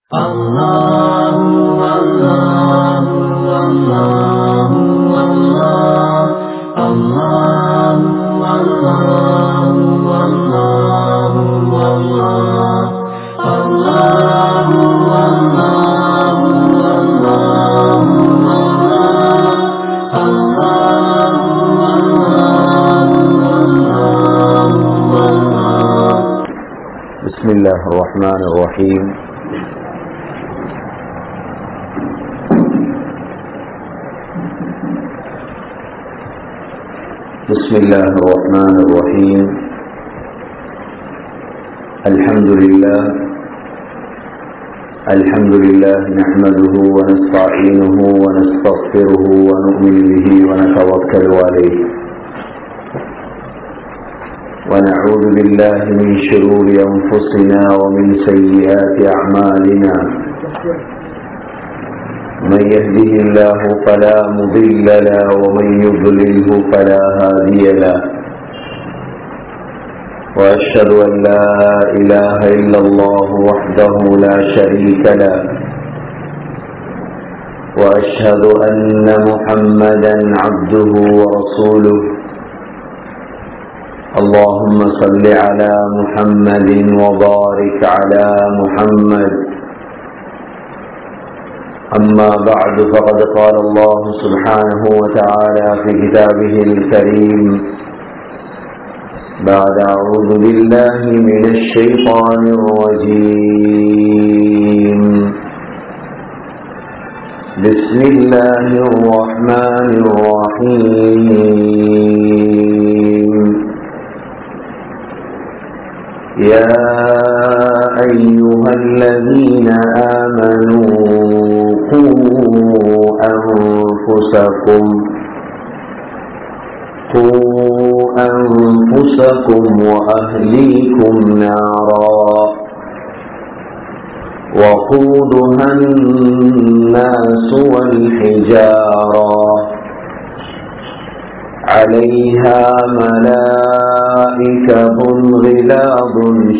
الله الله الله الله الله الله الله الله الله بسم الله الرحمن الرحيم بسم الله الرحمن الرحيم الحمد لله الحمد لله نحمده ونستعينه ونستغفره ونؤمن به ونتوكل عليه ونعوذ بالله من شرور أنفسنا ومن سيئات أعمالنا من يهده الله فلا مضل له ومن يضلله فلا هادي له وأشهد أن لا إله إلا الله وحده لا شريك له وأشهد أن محمدا عبده ورسوله اللهم صل على محمد وبارك على محمد أما بعد فقد قال الله سبحانه وتعالى في كتابه الكريم بعد أعوذ بالله من الشيطان الرجيم بسم الله الرحمن الرحيم يا أيها الذين آمنوا قوا أنفسكم قوا أنفسكم وأهليكم نارا وقودها الناس والحجارة عليها ملائكة غلاظ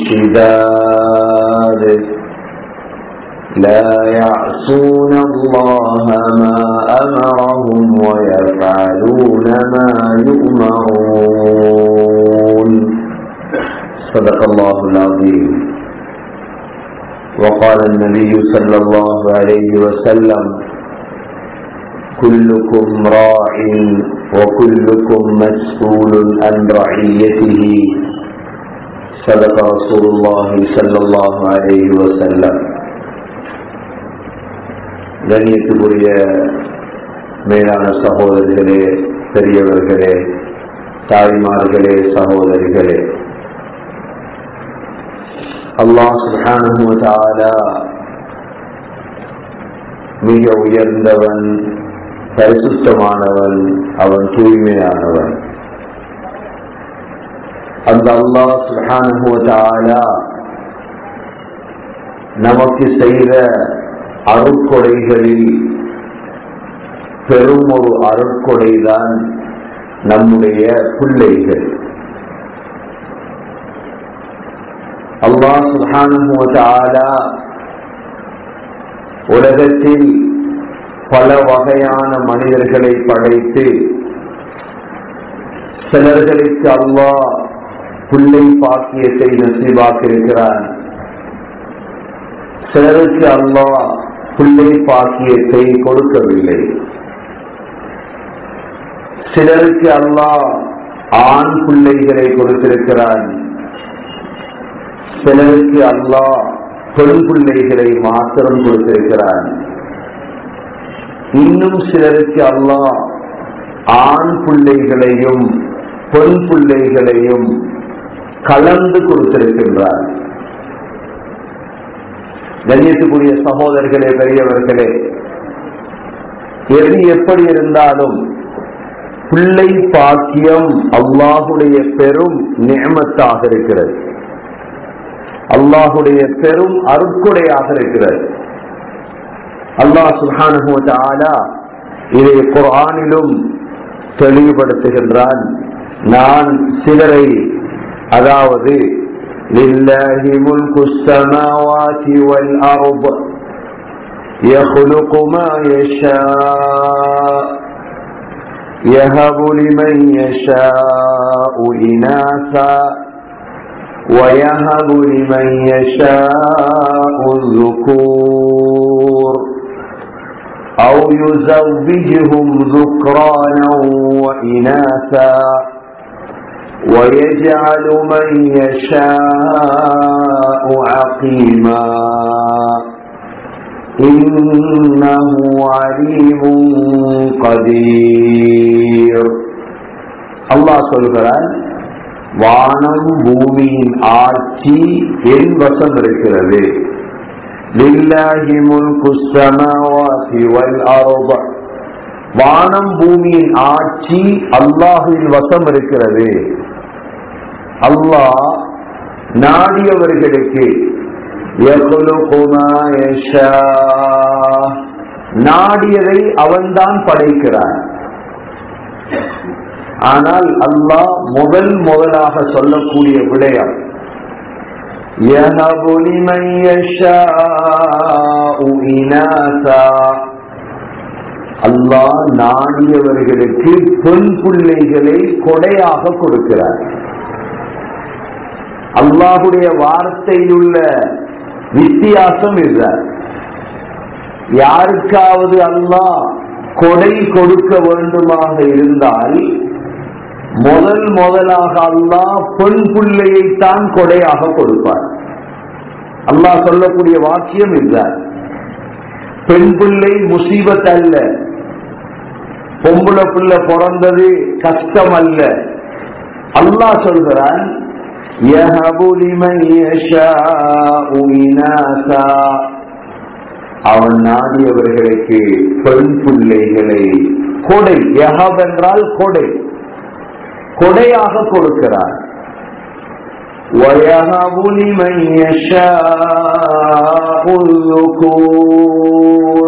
شداد لا يعصون الله ما أمرهم ويفعلون ما يؤمرون صدق الله العظيم وقال النبي صلى الله عليه وسلم كلكم راع وكلكم مسؤول عن رعيته صدق رسول الله صلى الله عليه وسلم கண்ணியத்துக்குரிய மேலான சகோதரர்களே பெரியவர்களே தாய்மார்களே சகோதரிகளே அல்லாஹ் சுஹானுவதாலா மிக உயர்ந்தவன் பரிசுத்தமானவன் அவன் தூய்மையானவன் அந்த அல்லாஹ் சுஹானுவதாலா நமக்கு செய்த அருட்கொடைகளில் பெரும் ஒரு அருட்கொடைதான் நம்முடைய பிள்ளைகள் அல்லாஹ் சுஹானுவதாலா உலகத்தில் பல வகையான மனிதர்களை படைத்து சிலர்களுக்கு அல்லாஹ் பிள்ளை பாக்கியத்தை நசீவாக்கியிருக்கிறான் சிலருக்கு அல்லாஹ் பிள்ளை பாக்கியத்தை கொடுக்கவில்லை சிலருக்கு அல்லாஹ் ஆண் பிள்ளைகளை கொடுத்திருக்கிறான் சிலருக்கு அல்லாஹ் பெண் பிள்ளைகளை மாத்திரம் கொடுத்திருக்கிறான் இன்னும் சிலருக்கு அல்லாஹ் ஆண் பிள்ளைகளையும் பெண் பிள்ளைகளையும் கலந்து கொடுத்திருக்கின்றார் கண்ணியத்துக்குரிய சகோதரர்களே பெரியவர்களே எது எப்படி இருந்தாலும் பிள்ளை பாக்கியம் அல்லாஹுடைய பெரும் நியமத்தாக இருக்கிறது அல்லாஹுடைய பெரும் அருட்கொடையாக இருக்கிறது அல்லாஹ் சுல்ஹானுவதாலா இதை குரானிலும் தெளிவுபடுத்துகின்றான் நான் சிலரை அதாவது لله ملك السماوات والأرض يخلق ما يشاء يهب لمن يشاء إناثا ويهب لمن يشاء الذكور أو يزوجهم ذكرانا وإناثا ويجعل من يشاء عقيما إنه عليم قدير الله சொல்கிறார் வானம் பூமியின் ஆட்சி என் வசம் இருக்கிறது லில்லாஹி முல்கு ஸமாவாதி வல் அர்ض வானம் பூமியின் ஆட்சி அல்லாஹுவின் வசம் இருக்கிறது அல்லாஹ் நாடியவர்களுக்கு நாடியதை அவன்தான் படைக்கிறான் ஆனால் அல்லாஹ் முதல் முதலாக சொல்லக்கூடிய விடயம் அல்லாஹ் நாடியவர்களுக்கு பெண் பிள்ளைகளை கொடையாக கொடுக்கிறார் அல்லாஹுடைய வார்த்தையில் உள்ள வித்தியாசம் இதுதான் யாருக்காவது அல்லாஹ் கொடை கொடுக்க வேண்டுமாக இருந்தால் முதல் முதலாக அல்லாஹ் பெண் பிள்ளையைத்தான் கொடையாக கொடுப்பார் அல்லாஹ் சொல்லக்கூடிய வாக்கியம் இதுதான் பெண் பிள்ளை முசீபத் அல்ல பொம்பளை பிள்ளை பிறந்தது கஷ்டம் அல்ல அல்லாஹ் சொல்கிறான் அவன் நாடியவர்களுக்கு பெண் பிள்ளைகளை கொடை யஹப் என்றால் கொடை கொடையாக கொடுக்கிறார் وَيَهَبُ لِمَن يَشَاءُ الذُّكُورَ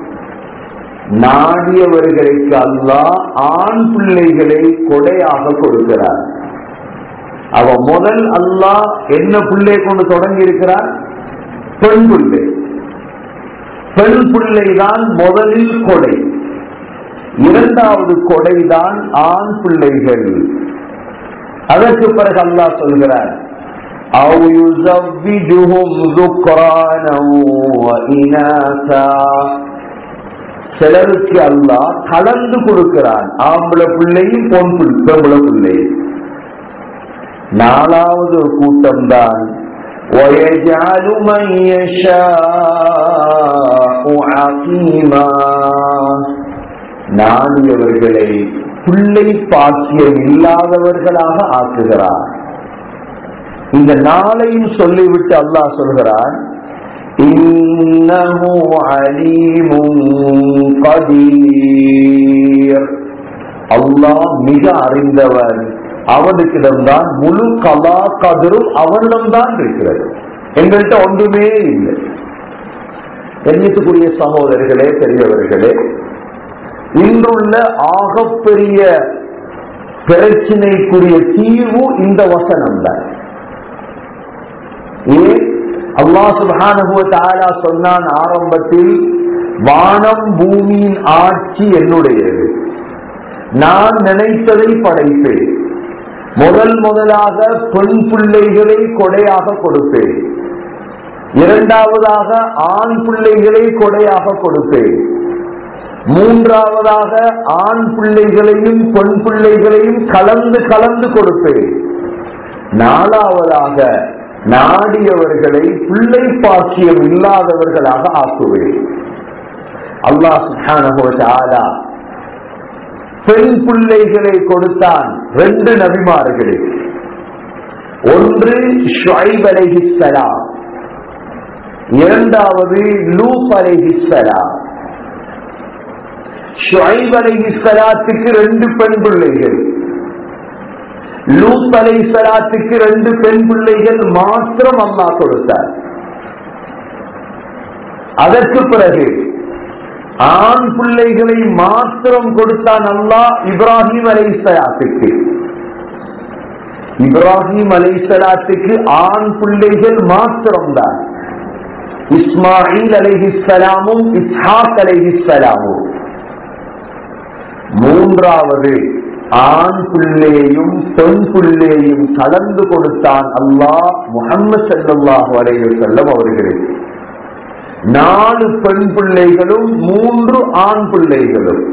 நாடியவர்களுக்கு அல்லாஹ் ஆண் பிள்ளைகளை கொடையாக கொடுக்கிறார் அவ முதல் அல்லாஹ் என்ன பிள்ளை கொண்டு தொடங்கி இருக்கிறார் பெண் பிள்ளை பெண் பிள்ளைதான் முதலில் கொடை இரண்டாவது கொடைதான் ஆண் பிள்ளைகள் அதற்கு பிறகு அல்லாஹ் சொல்கிறார் أو يزوجهم ذكرانا وإناثا சிலருக்கு அல்லாஹ் கலந்து கொடுக்கிறான் ஆம்பளை பிள்ளையும் பொன் பொம்பளை பிள்ளையும் நாலாவது ஒரு கூட்டம் தான் وَيَجْعَلُ مَن يَشَاءُ عَقِيمًا நாடியவர்களை பிள்ளை பாக்கியம் இல்லாதவர்களாக ஆக்குகிறார் இந்த நாளையும் சொல்லிவிட்டு அல்லாஹ் சொல்கிறான் இன்னஹு அலீமுன் கதீர் அல்லாஹ் மிக அறிந்தவன் அவனுக்கிடம்தான் முழு கலா கதிரும் அவனிடம்தான் இருக்கிறது எங்கள்கிட்ட ஒன்றுமே இல்லை எண்ணித்துக்குரிய சகோதரர்களே பெரியவர்களே இன்றுள்ள ஆகப்பெரிய பிரச்சினைக்குரிய தீர்வு இந்த வசனம் தான் ஏன் அல்லாஹ் சுப்ஹானஹு வ தஆலா சொன்னான் ஆரம்பத்தில் வானம் பூமியின் ஆட்சி என்னுடையது நான் நினைத்ததை படைப்பேன் முதல் முதலாக பெண் பிள்ளைகளை கொடையாக கொடுப்பேன் இரண்டாவதாக ஆண் பிள்ளைகளை கொடையாக கொடுப்பேன் மூன்றாவதாக ஆண் பிள்ளைகளையும் பெண் பிள்ளைகளையும் கலந்து கலந்து கொடுப்பேன் நாலாவதாக நாடியவர்களை பிள்ளை பாக்கியம் இல்லாதவர்களாக ஆக்குவேன் அல்லாஹ் சுப்ஹானஹு வ தஆலா பெண் பிள்ளைகளை கொடுத்தான் ரெண்டு நபிமார்களுக்கு ஒன்று ஷுஐப் அலைஹிஸ்ஸலாம் இரண்டாவது லூத் அலைஹிஸ்ஸலாம் ஷுஐப் அலைஹிஸ்ஸலாத்துக்கு ரெண்டு பெண் பிள்ளைகள் லூத் அலைஹிஸ்ஸலாத்துக்கு ரெண்டு பெண் பிள்ளைகள் மாத்திரம் அல்லாஹ் கொடுத்தார் அதற்கு பிறகு ஆண் பிள்ளைகளை மாத்திரம் கொடுத்தான் அல்லாஹ் இப்ராஹிம் அலைசலாத்துக்கு இப்ராஹிம் அலைசலாத்துக்கு ஆண் பிள்ளைகள் மாத்திரம்தான் இஸ்மாயில் அலைஹிஸ்ஸலாமும் இஸ்ஹாக் அலைஹிஸ்ஸலாமும் மூன்றாவது ஆண் பிள்ளையையும் பெண் பிள்ளையையும் கலந்து கொடுத்தான் அல்லாஹ் முகம்மது ஸல்லல்லாஹு அலைஹி வஸல்லம் அவர்களுக்கு நாலு பெண் பிள்ளைகளும் மூன்று ஆண் பிள்ளைகளும்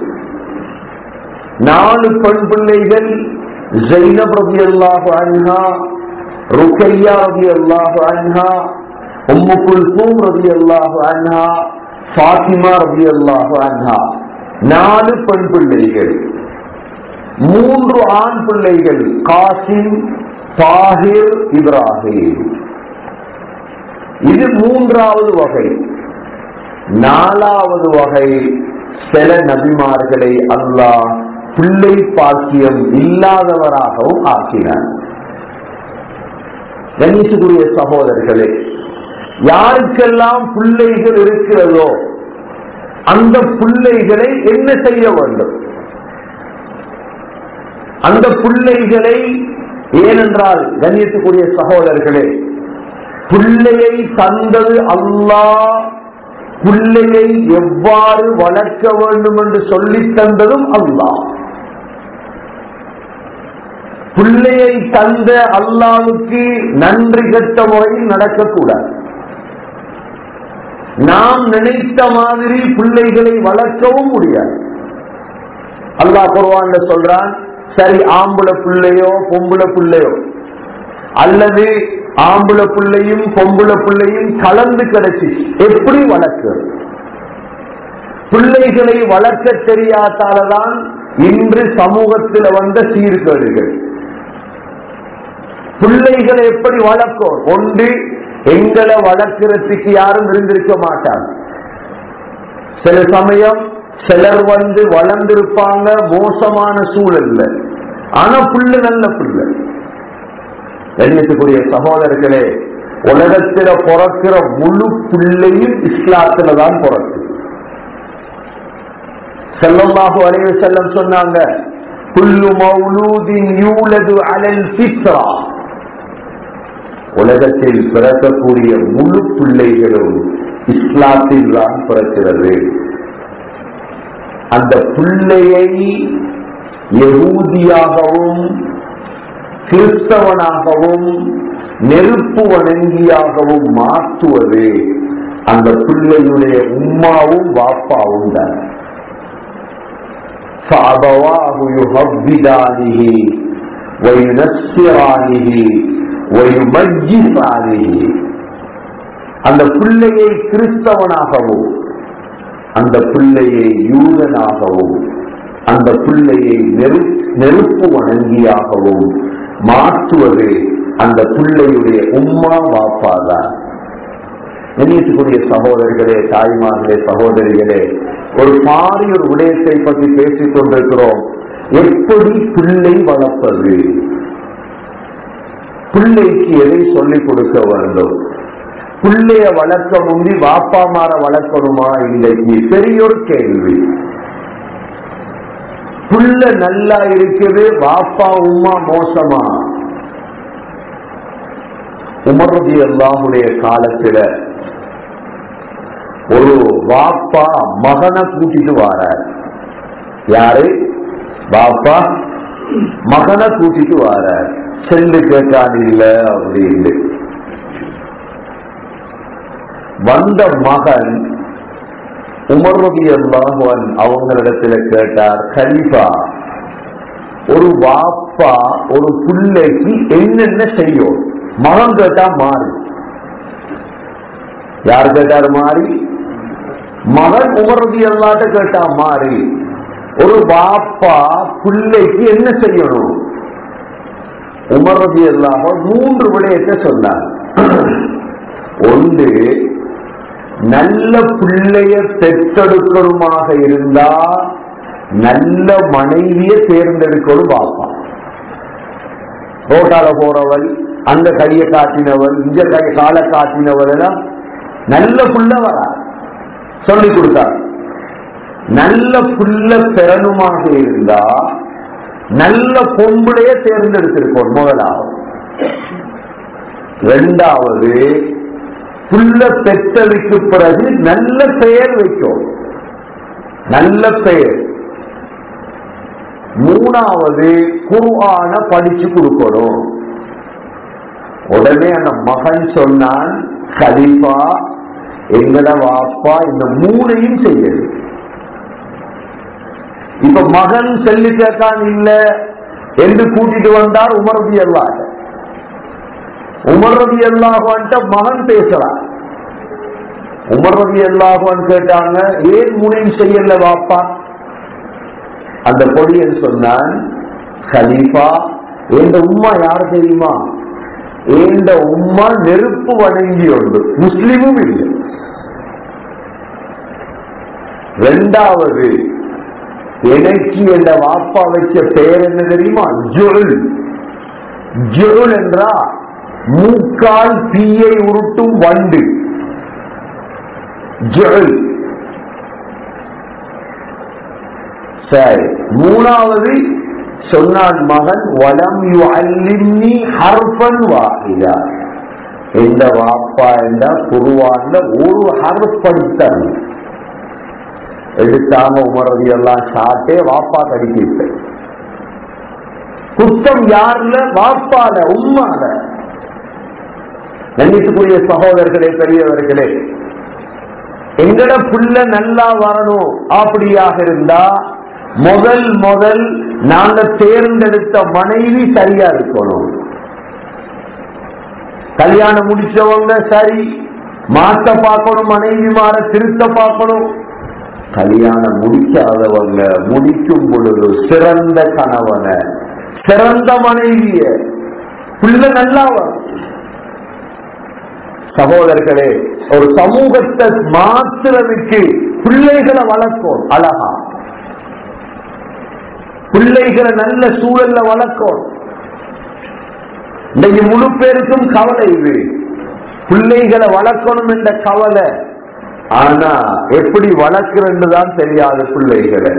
நாலு பெண் பிள்ளைகள் ஜைனப் ரலியல்லாஹு அன்ஹா ருக்கையா ரலியல்லாஹு அன்ஹா உம்மு குல்சூம் ரலியல்லாஹு அன்ஹா ஃபாத்திமா ரலியல்லாஹு அன்ஹா நாலு பெண் பிள்ளைகள் மூன்று ஆண் பிள்ளைகள் காசிம் தாஹிர் இப்ராஹிம் இது மூன்றாவது வகை நாலாவது வகை சில நபிமார்களை அல்லாஹ் பிள்ளை பாக்கியம் இல்லாதவராகவும் ஆக்கினார் கணேசுக்குரிய சகோதரர்களே யாருக்கெல்லாம் பிள்ளைகள் இருக்கிறதோ அந்த பிள்ளைகளை என்ன செய்ய வேண்டும் அந்த பிள்ளைகளை ஏனென்றால் கண்ணியத்துக்குரிய சகோதரர்களே பிள்ளையை தந்தது அல்லாஹ் பிள்ளையை எவ்வாறு வளர்க்க வேண்டும் என்று சொல்லித் தந்ததும் அல்லாஹ் பிள்ளையை தந்த அல்லாவுக்கு நன்றி கட்ட முறையில் நடக்கக்கூடாது நாம் நினைத்த மாதிரி பிள்ளைகளை வளர்க்கவும் முடியாது அல்லாஹ் குர்வான்ல சொல்றான் சரி ஆம்புல பிள்ளையோ பொம்புல பிள்ளையோ அல்லது ஆம்புல பிள்ளையும் பொம்புல பிள்ளையும் கலந்து கிடைச்சி எப்படி வளர்க்கிறது பிள்ளைகளை வளர்க்க தெரியாதாலதான் இன்று சமூகத்தில் வந்த சீர்கேடுகள் பிள்ளைகளை எப்படி வளர்க்கும் ஒன்று எங்களை வளர்க்கிறதுக்கு யாரும் இருந்திருக்க மாட்டாங்க சில சமயம் சிலர் வந்து வளர்ந்திருப்பாங்க மோசமான சூழல்ல ஆனா புல்லு நல்ல புல்லு கண்ணியத்துக்குரிய சகோதரர்களே உலகத்தில பிறக்கிற முழு பிள்ளையும் இஸ்லாத்துல தான் பிறக்கு செல்லமாக வரைவு செல்லம் சொன்னாங்க குல்லு மௌலூதின் யூலது அலல் ஃபித்ரா உலகத்தில் பிறக்கக்கூடிய முழு பிள்ளைகளும் இஸ்லாத்தில் தான் பிறக்கிறது அந்த பிள்ளையை யகூதியாகவும் கிறிஸ்தவனாகவும் நெருப்பு வணங்கியாகவும் மாற்றுவது அந்த பிள்ளையுடைய உம்மாவும் வாப்பாவும் தான் فأبواه يهبدانه وينسرانه ويمجسانه அந்த பிள்ளையை கிறிஸ்தவனாகவும் அந்த பிள்ளையை யூதனாகவும் அந்த பிள்ளையை நெரு நெருப்பு வணங்கியாகவும் மாற்றுவது அந்த பிள்ளையுடைய உம்மா வாப்பாதான் கண்ணியத்துக்குரிய சகோதரர்களே தாய்மார்களே சகோதரிகளே ஒரு பாரி ஒரு விடயத்தை பற்றி பேசிக் கொண்டிருக்கிறோம் எப்படி பிள்ளை வளர்ப்பது பிள்ளைக்கு எதை சொல்லிக் கொடுக்க வேண்டும் பிள்ளைய வளர்க்க முந்தி வாப்பா மாற வளர்க்கணுமா இன்றைக்கு பெரிய ஒரு கேள்வி புள்ள நல்லா இருக்குது வாப்பா உமா மோசமா உமரதி அல்லாஹுடைய காலத்துல ஒரு வாப்பா மகனை கூட்டிட்டு வாரார் யாரு பாப்பா மகனை கூட்டிட்டு வாரார் செல்லு கேட்டான் இல்ல அப்படின்னு வந்த மகன் உமர்ரதி அல்லாஹுவன் அவங்களிடத்துல கேட்டார் கலிஃபா ஒரு வாப்பா ஒரு பிள்ளைக்கு என்னென்ன செய்யும் மகன் கேட்டா மாறி யார் கேட்டார் மாறி மகன் உமரதி அல்லாட்ட கேட்டா மாறி ஒரு வாப்பா பிள்ளைக்கு என்ன செய்யணும் உமரதி அல்லாம மூன்று விடயத்தை சொன்னார் ஒன்று நல்ல பிள்ளைய பெற்றெடுக்கணுமாக இருந்தா நல்ல மனைவிய தேர்ந்தெடுக்கணும் வாப்பா ரோட்டால போறவள் அந்த கையை காட்டினவள் இந்த கை காலை காட்டினவள் எல்லாம் நல்ல புள்ள வரா சொல்லி கொடுத்தார் நல்ல புள்ள பெறணுமாக இருந்தா நல்ல பொம்பளைய தேர்ந்தெடுத்திருக்கோம் முதலாவது இரண்டாவது புள்ள பெற்றதுக்கு பிறகு நல்ல பெயர் வைக்கும் நல்ல பெயர் மூணாவது குர்ஆன படிச்சு கொடுக்கணும் உடனே அந்த மகன் சொன்னான் கலிஃபா எங்கட வாப்பா இந்த மூணையும் செய்யது இப்ப மகன் செல்லு கேட்கான் இல்ல என்று கூட்டிட்டு வந்தார் உமரதி அல்லாஹ் உமரதி அல்லாஹான்ட்ட மகன் பேசுறான் உமரதி அல்லாஹான் கேட்டாங்க ஏன் மூணையும் செய்யல வாப்பா அந்த பொடியன் சொன்னான் கலீஃபா எந்த உம்மா யார் தெரியுமா எந்த உம்மா நெருப்பு வணங்கி உண்டு முஸ்லிமும் இல்லை ரெண்டாவது எனக்கு என்ற வாப்பா வச்ச பெயர் என்ன தெரியுமா ஜுல் ஜுல் என்றா மூக்கால் தீயை உருட்டும் வண்டு ஜுல் சரி மூணாவது சொன்னான் மகன் வலம் யு அல்லின்னி ஹர்பன் வாஹிதா எந்த வாப்பா என்ற குருவான்ல ஒரு ஹர்ப் படித்தான் எடுத்தாங்க உமரதி எல்லாம் சாட்டே வாப்பா கடிக்கிட்டு குத்தம் யாருல வாப்பால உம்மால கண்ணியத்துக்குரிய சகோதரர்களே பெரியவர்களே எங்கட புள்ள நல்லா வரணும் அப்படியாக இருந்தா முதல் முதல் நாங்க தேர்ந்தெடுத்த மனைவி சரியா இருக்கணும் கல்யாணம் முடிச்சவங்க சரி மாத்த பார்க்கணும் மனைவி மாற திருத்த பார்க்கணும் கல்யாணம் முடிக்காதவங்க முடிக்கும் பொழுது சிறந்த கணவனை சிறந்த மனைவிய பிள்ளை நல்லா வரும் சகோதரர்களே ஒரு சமூகத்தை மாத்துறதுக்கு பிள்ளைகளை வளர்க்கும் அழகா பிள்ளைகளை நல்ல சூழல்ல வளர்க்கும் இன்னைக்கு முழு பேருக்கும் கவலை இது பிள்ளைகளை வளர்க்கணும் என்ற கவலை ஆனா எப்படி வளர்க்கிறன்னு தான் தெரியாது பிள்ளைகளை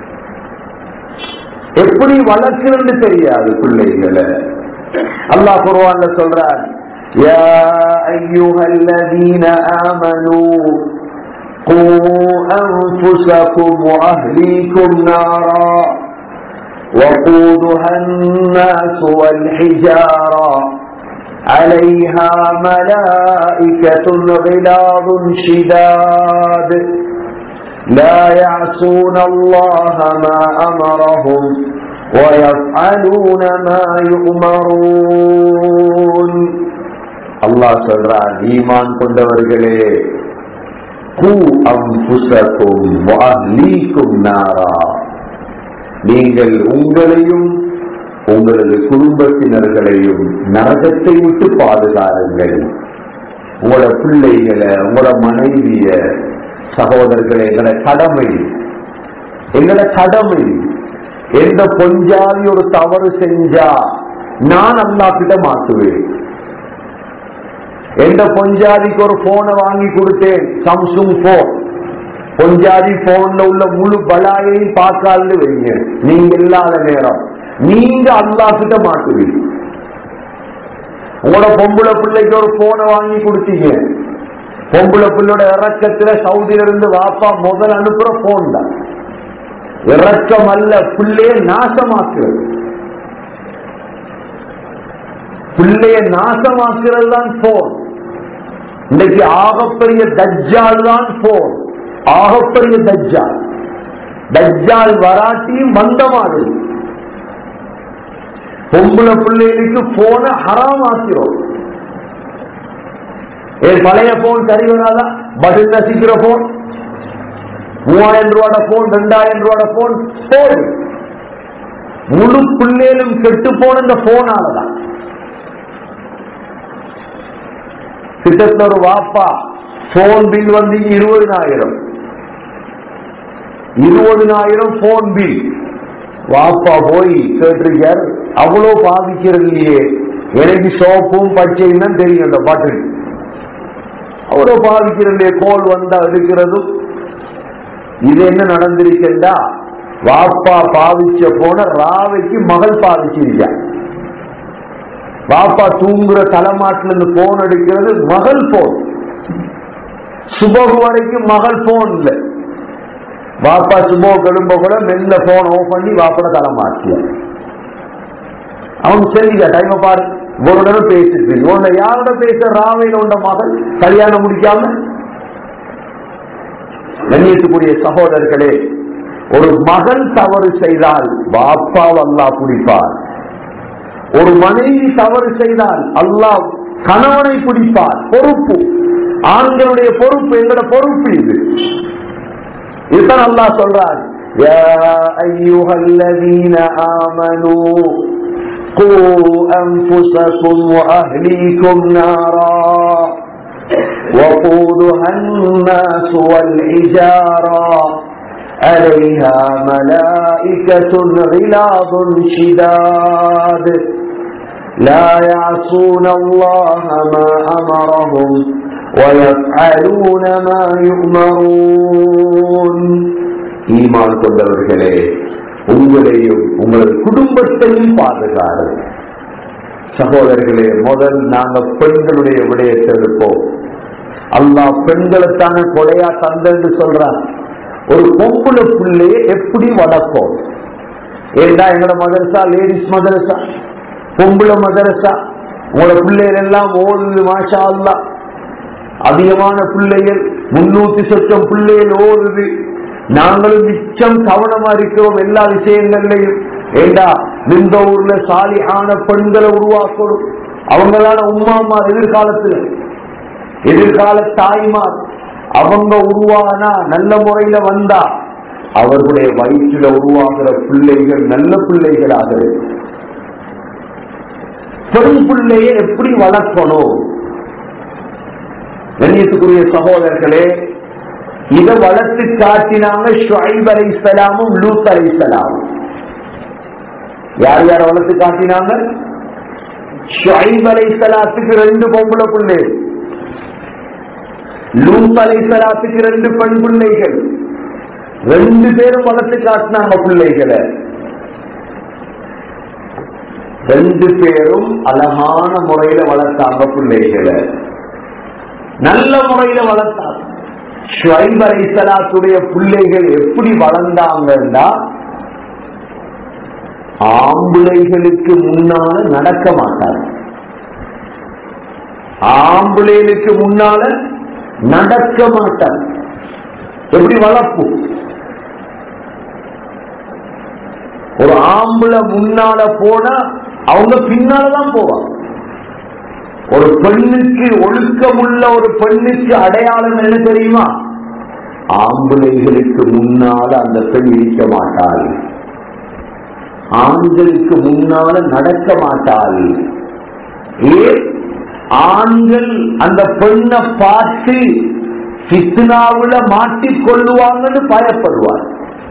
எப்படி வளர்க்கிறன்னு தெரியாது பிள்ளைகளை அல்லாஹ் குர்ஆன்ல சொல்றார் يا أيها الذين آمنوا قوا أنفسكم وأهليكم نارا وقودها الناس والحجارة عليها ملائكة غلاظ شداد لا يعصون الله ما أمرهم ويفعلون ما يؤمرون அல்லாஹ் சொல்றான் ஈமான் கொண்டவர்களே கூ அம்புசக்கும் வாஹ்லீக்கும் நாரா நீங்கள் உங்களையும் உங்களது குடும்பத்தினர்களையும் நரகத்தை விட்டு பாதுகாருங்கள் உங்களோட பிள்ளைகளை உங்களோட மனைவிய சகோதரர்களை எங்களோட கடமை எங்களோட கடமை எந்த பொஞ்சாதி ஒரு தவறு செஞ்சா நான் அல்லா கிட்ட மாட்டுவேன் எந்த பொஞ்சாதிக்கு ஒரு போனை வாங்கி கொடுத்தேன் சாம்சுங் போன் பொஞ்சாதி போன்ல உள்ள முழு பலாயையும் பார்க்காது வைங்க நீங்க இல்லாத நேரம் நீங்க அல்லா கிட்ட மாட்டுவீங்க உங்களோட பொம்பளை பிள்ளைக்கு ஒரு போனை வாங்கி கொடுத்தீங்க பொம்பளை பிள்ளையோட இறக்கத்துல சவுதியில இருந்து வாப்பா முதல் அனுப்புற போன் தான் இறக்கம் அல்ல பிள்ளைய நாசமாக்குறது பிள்ளைய நாசமாக்குறது தான் போன் இன்னைக்கு ஆகப்பெரிய தஜ்ஜால் தான் போன் ஆகப்பெரிய தஜ்ஜால் தஜ்ஜால் வராட்டியும் மந்தமாகுது பொம்பளை பிள்ளைகளுக்கு போன ஹராம் ஆக்கிறோம் ஏன் பழைய போன் சரி வராதா பட்டன் நசிக்கிற போன் மூவாயிரம் ரூபாட போன் ரெண்டாயிரம் ரூபாட போன் போன் முழு பிள்ளைகளும் கெட்டு போன இந்த போனாலதான் கிட்டத்தட்ட ஒரு வாப்பா போன் பில் வந்து இருபதினாயிரம் இருபதினாயிரம் போன் பில் வாப்பா போய் கேட்டிருக்கார் அவ்வளவு பாதிக்கிறது இல்லையே எனக்கு சோப்பும் பச்சையும் தான் தெரியும் அந்த பாட்டில் அவ்வளவு பாதிக்கிறது கோல் வந்தா எடுக்கிறதும் இது என்ன நடந்திருக்கா வாப்பா பாவிச்ச போன ராவைக்கு மகள் பாவிச்சிருக்கா வாப்பா தூங்குற தலைமாட்டில இருந்து போன் எடுக்கிறது மகள் போன் சுபகு வரைக்கும் மகள் போன் இல்ல வாப்பா சுபோ கெடும்ப கூட மெல்ல போன் ஓபன் பண்ணி வாப்பட தலை மாற்றிய அவன் சரிங்க டைம் பாரு ஒரு தடவை பேசிட்டு உன்னை யாரோட பேச ராவையில உண்ட மகள் கல்யாணம் முடிக்காம கண்ணியத்துக்குரிய சகோதரர்களே ஒரு மகன் தவறு செய்தால் பாப்பா அல்லாஹ் பிடிப்பார் ஒரு மனைவி தவறு செய்தால் அல்லாஹ் கணவனை பிடிப்பார் பொறுப்பு ஆண்களுடைய பொறுப்பு எங்களோட பொறுப்பு இது இதுதான் அல்லாஹ் சொல்றார் يا أيها الذين آمنوا قوا أنفسكم وأهليكم نارا وقودها الناس والحجارة عليها ملائكة غلاظ شداد لا يعصون الله ما أمرهم ويفعلون ما يؤمرون ஈமான் கொண்டவர்களே உங்களையும் உங்களது குடும்பத்தையும் பாதுகாரு சகோதரர்களே முதல் நாங்க பெண்களுடைய விடயத்தை இருப்போம் அல்லாஹ் பெண்களுக்கான கொலையா தந்தன்னு சொல்றான் ஒரு பொம்புல பிள்ளைய எப்படி வளர்ப்போம் ஏண்டா எங்களோட மதரசா லேடிஸ் மதரசா பொம்புல மதரசா உங்களோட பிள்ளைகள் எல்லாம் ஓடுது மாஷா அல்லா அதிகமான பிள்ளைகள் முன்னூத்தி சொச்சம் பிள்ளைகள் ஓடுது நாங்களும் மிச்சம் கவனமா இருக்கிறோம் எல்லா விஷயங்கள்லையும் ஏண்டா இந்த ஊர்ல சாலியான பெண்களை உருவாக்கணும் அவங்களான உமாமார் எதிர்காலத்துல எதிர்கால தாய்மார் அவங்க உருவானா நல்ல முறையில வந்தா அவர்களுடைய வயிற்றுல உருவாகிற பிள்ளைகள் நல்ல பிள்ளைகளாக இருக்கும் பெண் பிள்ளையை எப்படி வளர்க்கணும் கண்ணியத்துக்குரிய சகோதரர்களே இதை வளர்த்து காட்டினாங்க ஷுஐப் அலை சலாமும் லூத் அலை சலாமும் யார் யார் வளர்த்து காட்டினாங்க ஷுஐப் அலை சலாத்துக்கு ரெண்டு பொம்பளை பிள்ளை லூத் அலை சலாத்துக்கு ரெண்டு பெண் பிள்ளைகள் ரெண்டு பேரும் வளர்த்து காட்டினாங்க பிள்ளைகளை ரெண்டு பேரும் அழகான முறையில வளர்த்தாங்க பிள்ளைகளை நல்ல முறையில வளர்த்தாங்க ஷுவைப் அலைசலாத்துடைய பிள்ளைகள் எப்படி வளர்ந்தாங்கன்னா ஆம்புளைகளுக்கு முன்னால நடக்க மாட்டார் ஆம்புளைகளுக்கு முன்னால நடக்க மாட்டார் எப்படி வளர்ப்பு ஒரு ஆம்புல முன்னால போனா அவங்க பின்னாலதான் போவாங்க ஒரு பெண்ணுக்கு ஒழுக்கமுள்ள ஒரு பெண்ணுக்கு அடையாளம் என்ன தெரியுமா ஆம்பளைகளுக்கு முன்னால அந்த பெண் இருக்க மாட்டாள் ஆண்களுக்கு முன்னால நடக்க மாட்டாள் ஏன் ஆண்கள் அந்த பெண்ணை பார்த்து சித்னாவுல மாட்டிக் கொள்ளுவாங்கன்னு பயப்படுவார்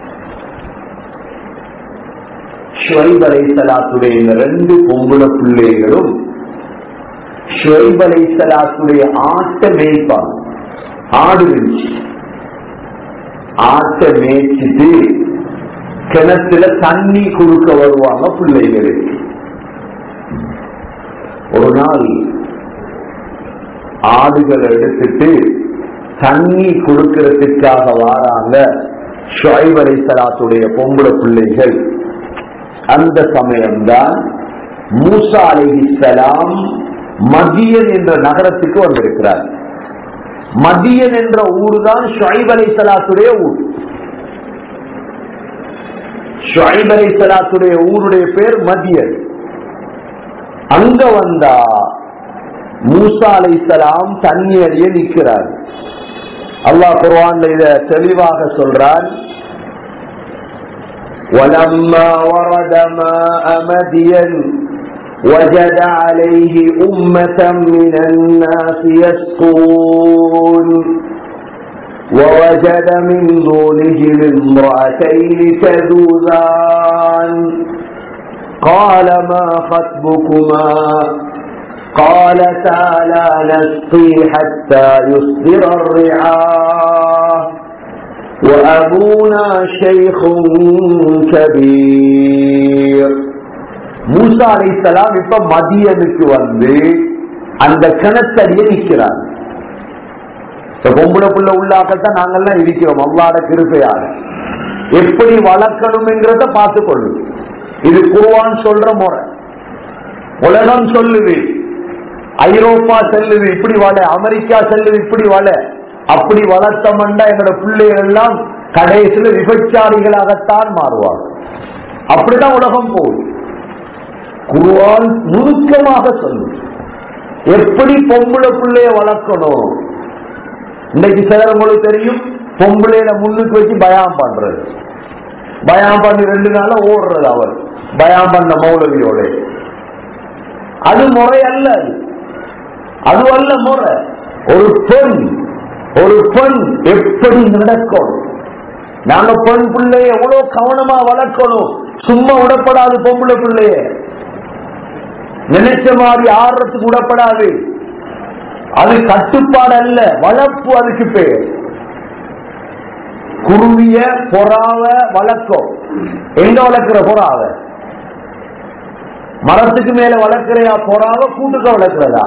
ஷுவைப் அலைசலாத்துடைய இந்த ரெண்டு பொம்புல பிள்ளைகளும் ஷுவைப் அலைசலாத்துடைய ஆட்ட மேய்ப்பாங்க ஆடு இருந்துச்சு ஆட்ட மேய்ச்சிட்டு கிணத்துல தண்ணி கொடுக்க வருவாங்க பிள்ளைகளுக்கு ஒரு நாள் ஆடுகளை எடுத்துட்டு தண்ணி கொடுக்கறதுக்காக வாராங்க ஷுவைப் அலைசலாத்துடைய பொம்பளை பிள்ளைகள் அந்த சமயம்தான் மூசா அலிஹிசலாம் மதியன் என்ற நகரத்துக்கு வந்திருக்கிறார் மதியன் என்ற ஊர் தான் ஷுவைப் அலைசலாத்துடைய ஊர் ஷுவைப் அலைசலாத்துடைய ஊருடைய பேர் மதியன் அங்க வந்தா மூசா அலைசலாம் தண்ணி அறிய நிற்கிறார் அல்லாஹ் குர்ஆன்ல இத தெளிவாக சொல்றான் ولما ورد ماء مدين وجد عليه أمة من الناس يسقون ووجد من دونهم امرأتين تذوذان قال ما خطبكما قالتا لا نسقي حتى يصدر الرعاه وأبونا شيخ كبير மூசா அலைசலாம் இப்ப மதியனுக்கு வந்து அந்த கிணத்தடிய நிற்கிறார் இந்த பொம்பளை புள்ள உள்ளாக்கத்தான் நாங்கெல்லாம் இருக்கிறோம் அல்லாட கிருப்பையாக எப்படி வளர்க்கணும்ங்கிறத பார்த்து கொள்ளு இது குருவான் சொல்ற முறை உலகம் சொல்லுது ஐரோப்பா செல்லுது இப்படி வள அமெரிக்கா செல்லுது இப்படி வள அப்படி வளர்த்தமண்டா எங்களோட பிள்ளைகள் எல்லாம் கடைசியில் விபச்சாரிகளாகத்தான் மாறுவாங்க அப்படிதான் உலகம் போகுது குருவான் நுணுக்கமாக சொல்லுது எப்படி பொம்பளை பிள்ளைய வளர்க்கணும் இன்னைக்கு சிலவங்களுக்கு தெரியும் பொம்பளையில முன்னுக்கு வச்சு பயாம் பண்றது பயாம் பண்ணி ரெண்டு நாள ஓடுறது அவர் பயாம் பண்ண மௌலவியோட அது முறை அல்ல அது அது அல்ல முறை ஒரு பெண் ஒரு பெண் எப்படி நடக்கும் நாங்க பெண் பிள்ளைய எவ்வளவு கவனமா வளர்க்கணும் சும்மா விடப்படாது பொம்பளை பிள்ளைய நினைச்ச மாதிரி ஆடுறதுக்கு விடப்படாது அது கட்டுப்பாடு அல்ல வளர்ப்பு அதுக்கு பேர் குருவிய பொறாவ வளர்க்கும் எங்க வளர்க்கிற பொறாவ மரத்துக்கு மேல வளர்க்கிறையா பொறாவ கூட்டுக்க வளர்க்கிறதா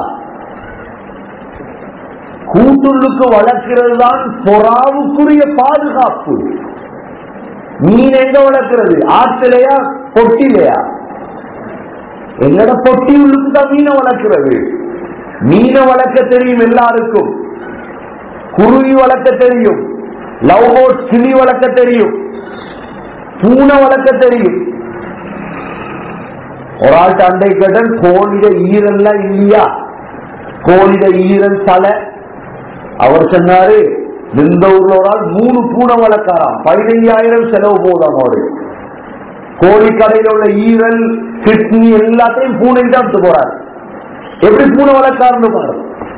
கூட்டுள்ளுக்கு வளர்க்கிறது தான் பொறாவுக்குரிய பாதுகாப்பு மீன் எங்க வளர்க்கிறது ஆற்றிலையா பொட்டிலையா எங்கட பொட்டி உள்ளுக்கு தான் மீனை வளர்க்கிறது மீனை வளர்க்க தெரியும் எல்லாருக்கும் குருவி வளர்க்க தெரியும் லவ் போட் கிளி வளர்க்க தெரியும் பூனை வளர்க்க தெரியும் ஒரு ஆள் அண்டை கேட்டன் கோழிட ஈரல்லாம் இல்லையா கோழிட ஈரல் தலை அவர் சொன்னாரு இந்த ஊர்ல ஒரு ஆள் மூணு பூனை வளர்க்காராம் பதினைஞ்சாயிரம் செலவு போதாம் அவரு கோழிக்கடையில் உள்ள ஈரல் கிட்னி எல்லாத்தையும் பூனை தான் எடுத்து போறாரு எப்படி பூனை வளர்க்காருன்னு பாரு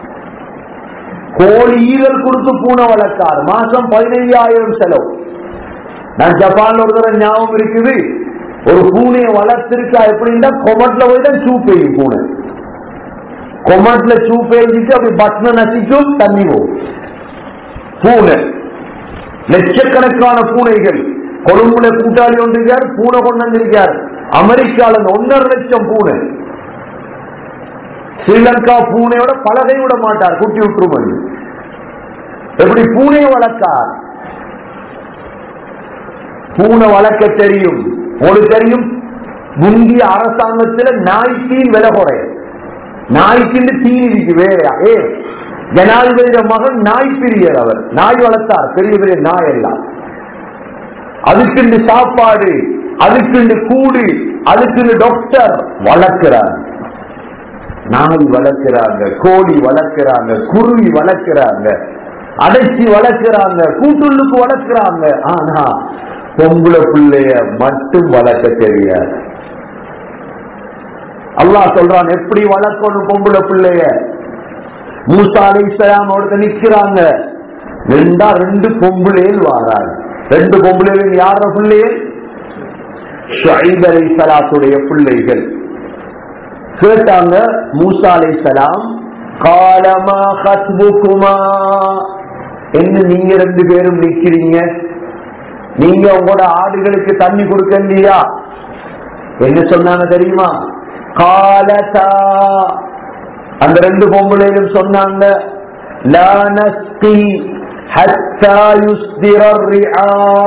கோழி ஈரல் கொடுத்து பூனை வளர்க்கார் மாசம் பதினைஞ்சாயிரம் செலவு நான் ஜப்பான்ல ஒரு தடவை ஞாபகம் இருக்குது ஒரு பூனையை வளர்த்திருக்கா எப்படின்னா கொமட்ல போய் தான் சூ பெய்யும் பூனை கொமட்ல சூ பெய்ஞ்சிட்டு அப்படி பட்ன நசிக்கும் தண்ணி போகும் பூனை லட்சக்கணக்கான பூனைகள் கொழும்புல கூட்டாளி ஒன்றிருக்கார் பூனை கொண்டு வந்திருக்கார் அமெரிக்கால ஒன்னரை லட்சம் பூனை ஸ்ரீலங்கா பூனையோட பலகை விட மாட்டார் குட்டி விட்டுருமன் எப்படி பூனையை வளர்க்கார் பூனை வளர்க்க தெரியும் உங்களுக்கு தெரியும் முந்திய அரசாங்கத்துல நாய்த்தீன் விலை குறையும் நாய்க்கு தீனி இருக்கு வேறையா ஏ ஜனாதிபதியோட மகன் நாய் பிரியர் அவர் நாய் வளர்த்தார் பெரிய பெரிய நாய் எல்லாம் அதுக்கு சாப்பாடு அதுக்கு கூடு அதுக்கு டாக்டர் வளர்க்கிறார் நாய் வளர்க்கிறாங்க கோழி வளர்க்கிறாங்க குருவி வளர்க்கிறாங்க அடைச்சி வளர்க்கிறாங்க கூட்டுள்ளுக்கு வளர்க்கிறாங்க ஆனா பொம்பளை பிள்ளைய மட்டும் வளர்க்க தெரியாது அல்லாஹ் சொல்றான் எப்படி வளர்க்கணும் பொம்பளை பிள்ளைய மூசா அலை இஸ்லாம் ஒருத்த நிக்கிறாங்க ரெண்டா ரெண்டு பொம்பளையில் வாராங்க ரெண்டு பொம்பளையில் யார பிள்ளைகள் ஷுஐப் அலை சலாத்துடைய பிள்ளைகள் கேட்டாங்க மூசா அலை சலாம் காலமா ஹத்புக்குமா என்ன நீங்க ரெண்டு பேரும் நிக்கிறீங்க நீங்க உங்களோட ஆடுகளுக்கு தண்ணி கொடுக்க இல்லையா என்ன சொன்னாங்க தெரியுமா காலதா அந்த ரெண்டு பொம்பளையிலும் சொன்னாங்க லா நஸ்கி ஹத்தா யுஸ்திர ரிஆ.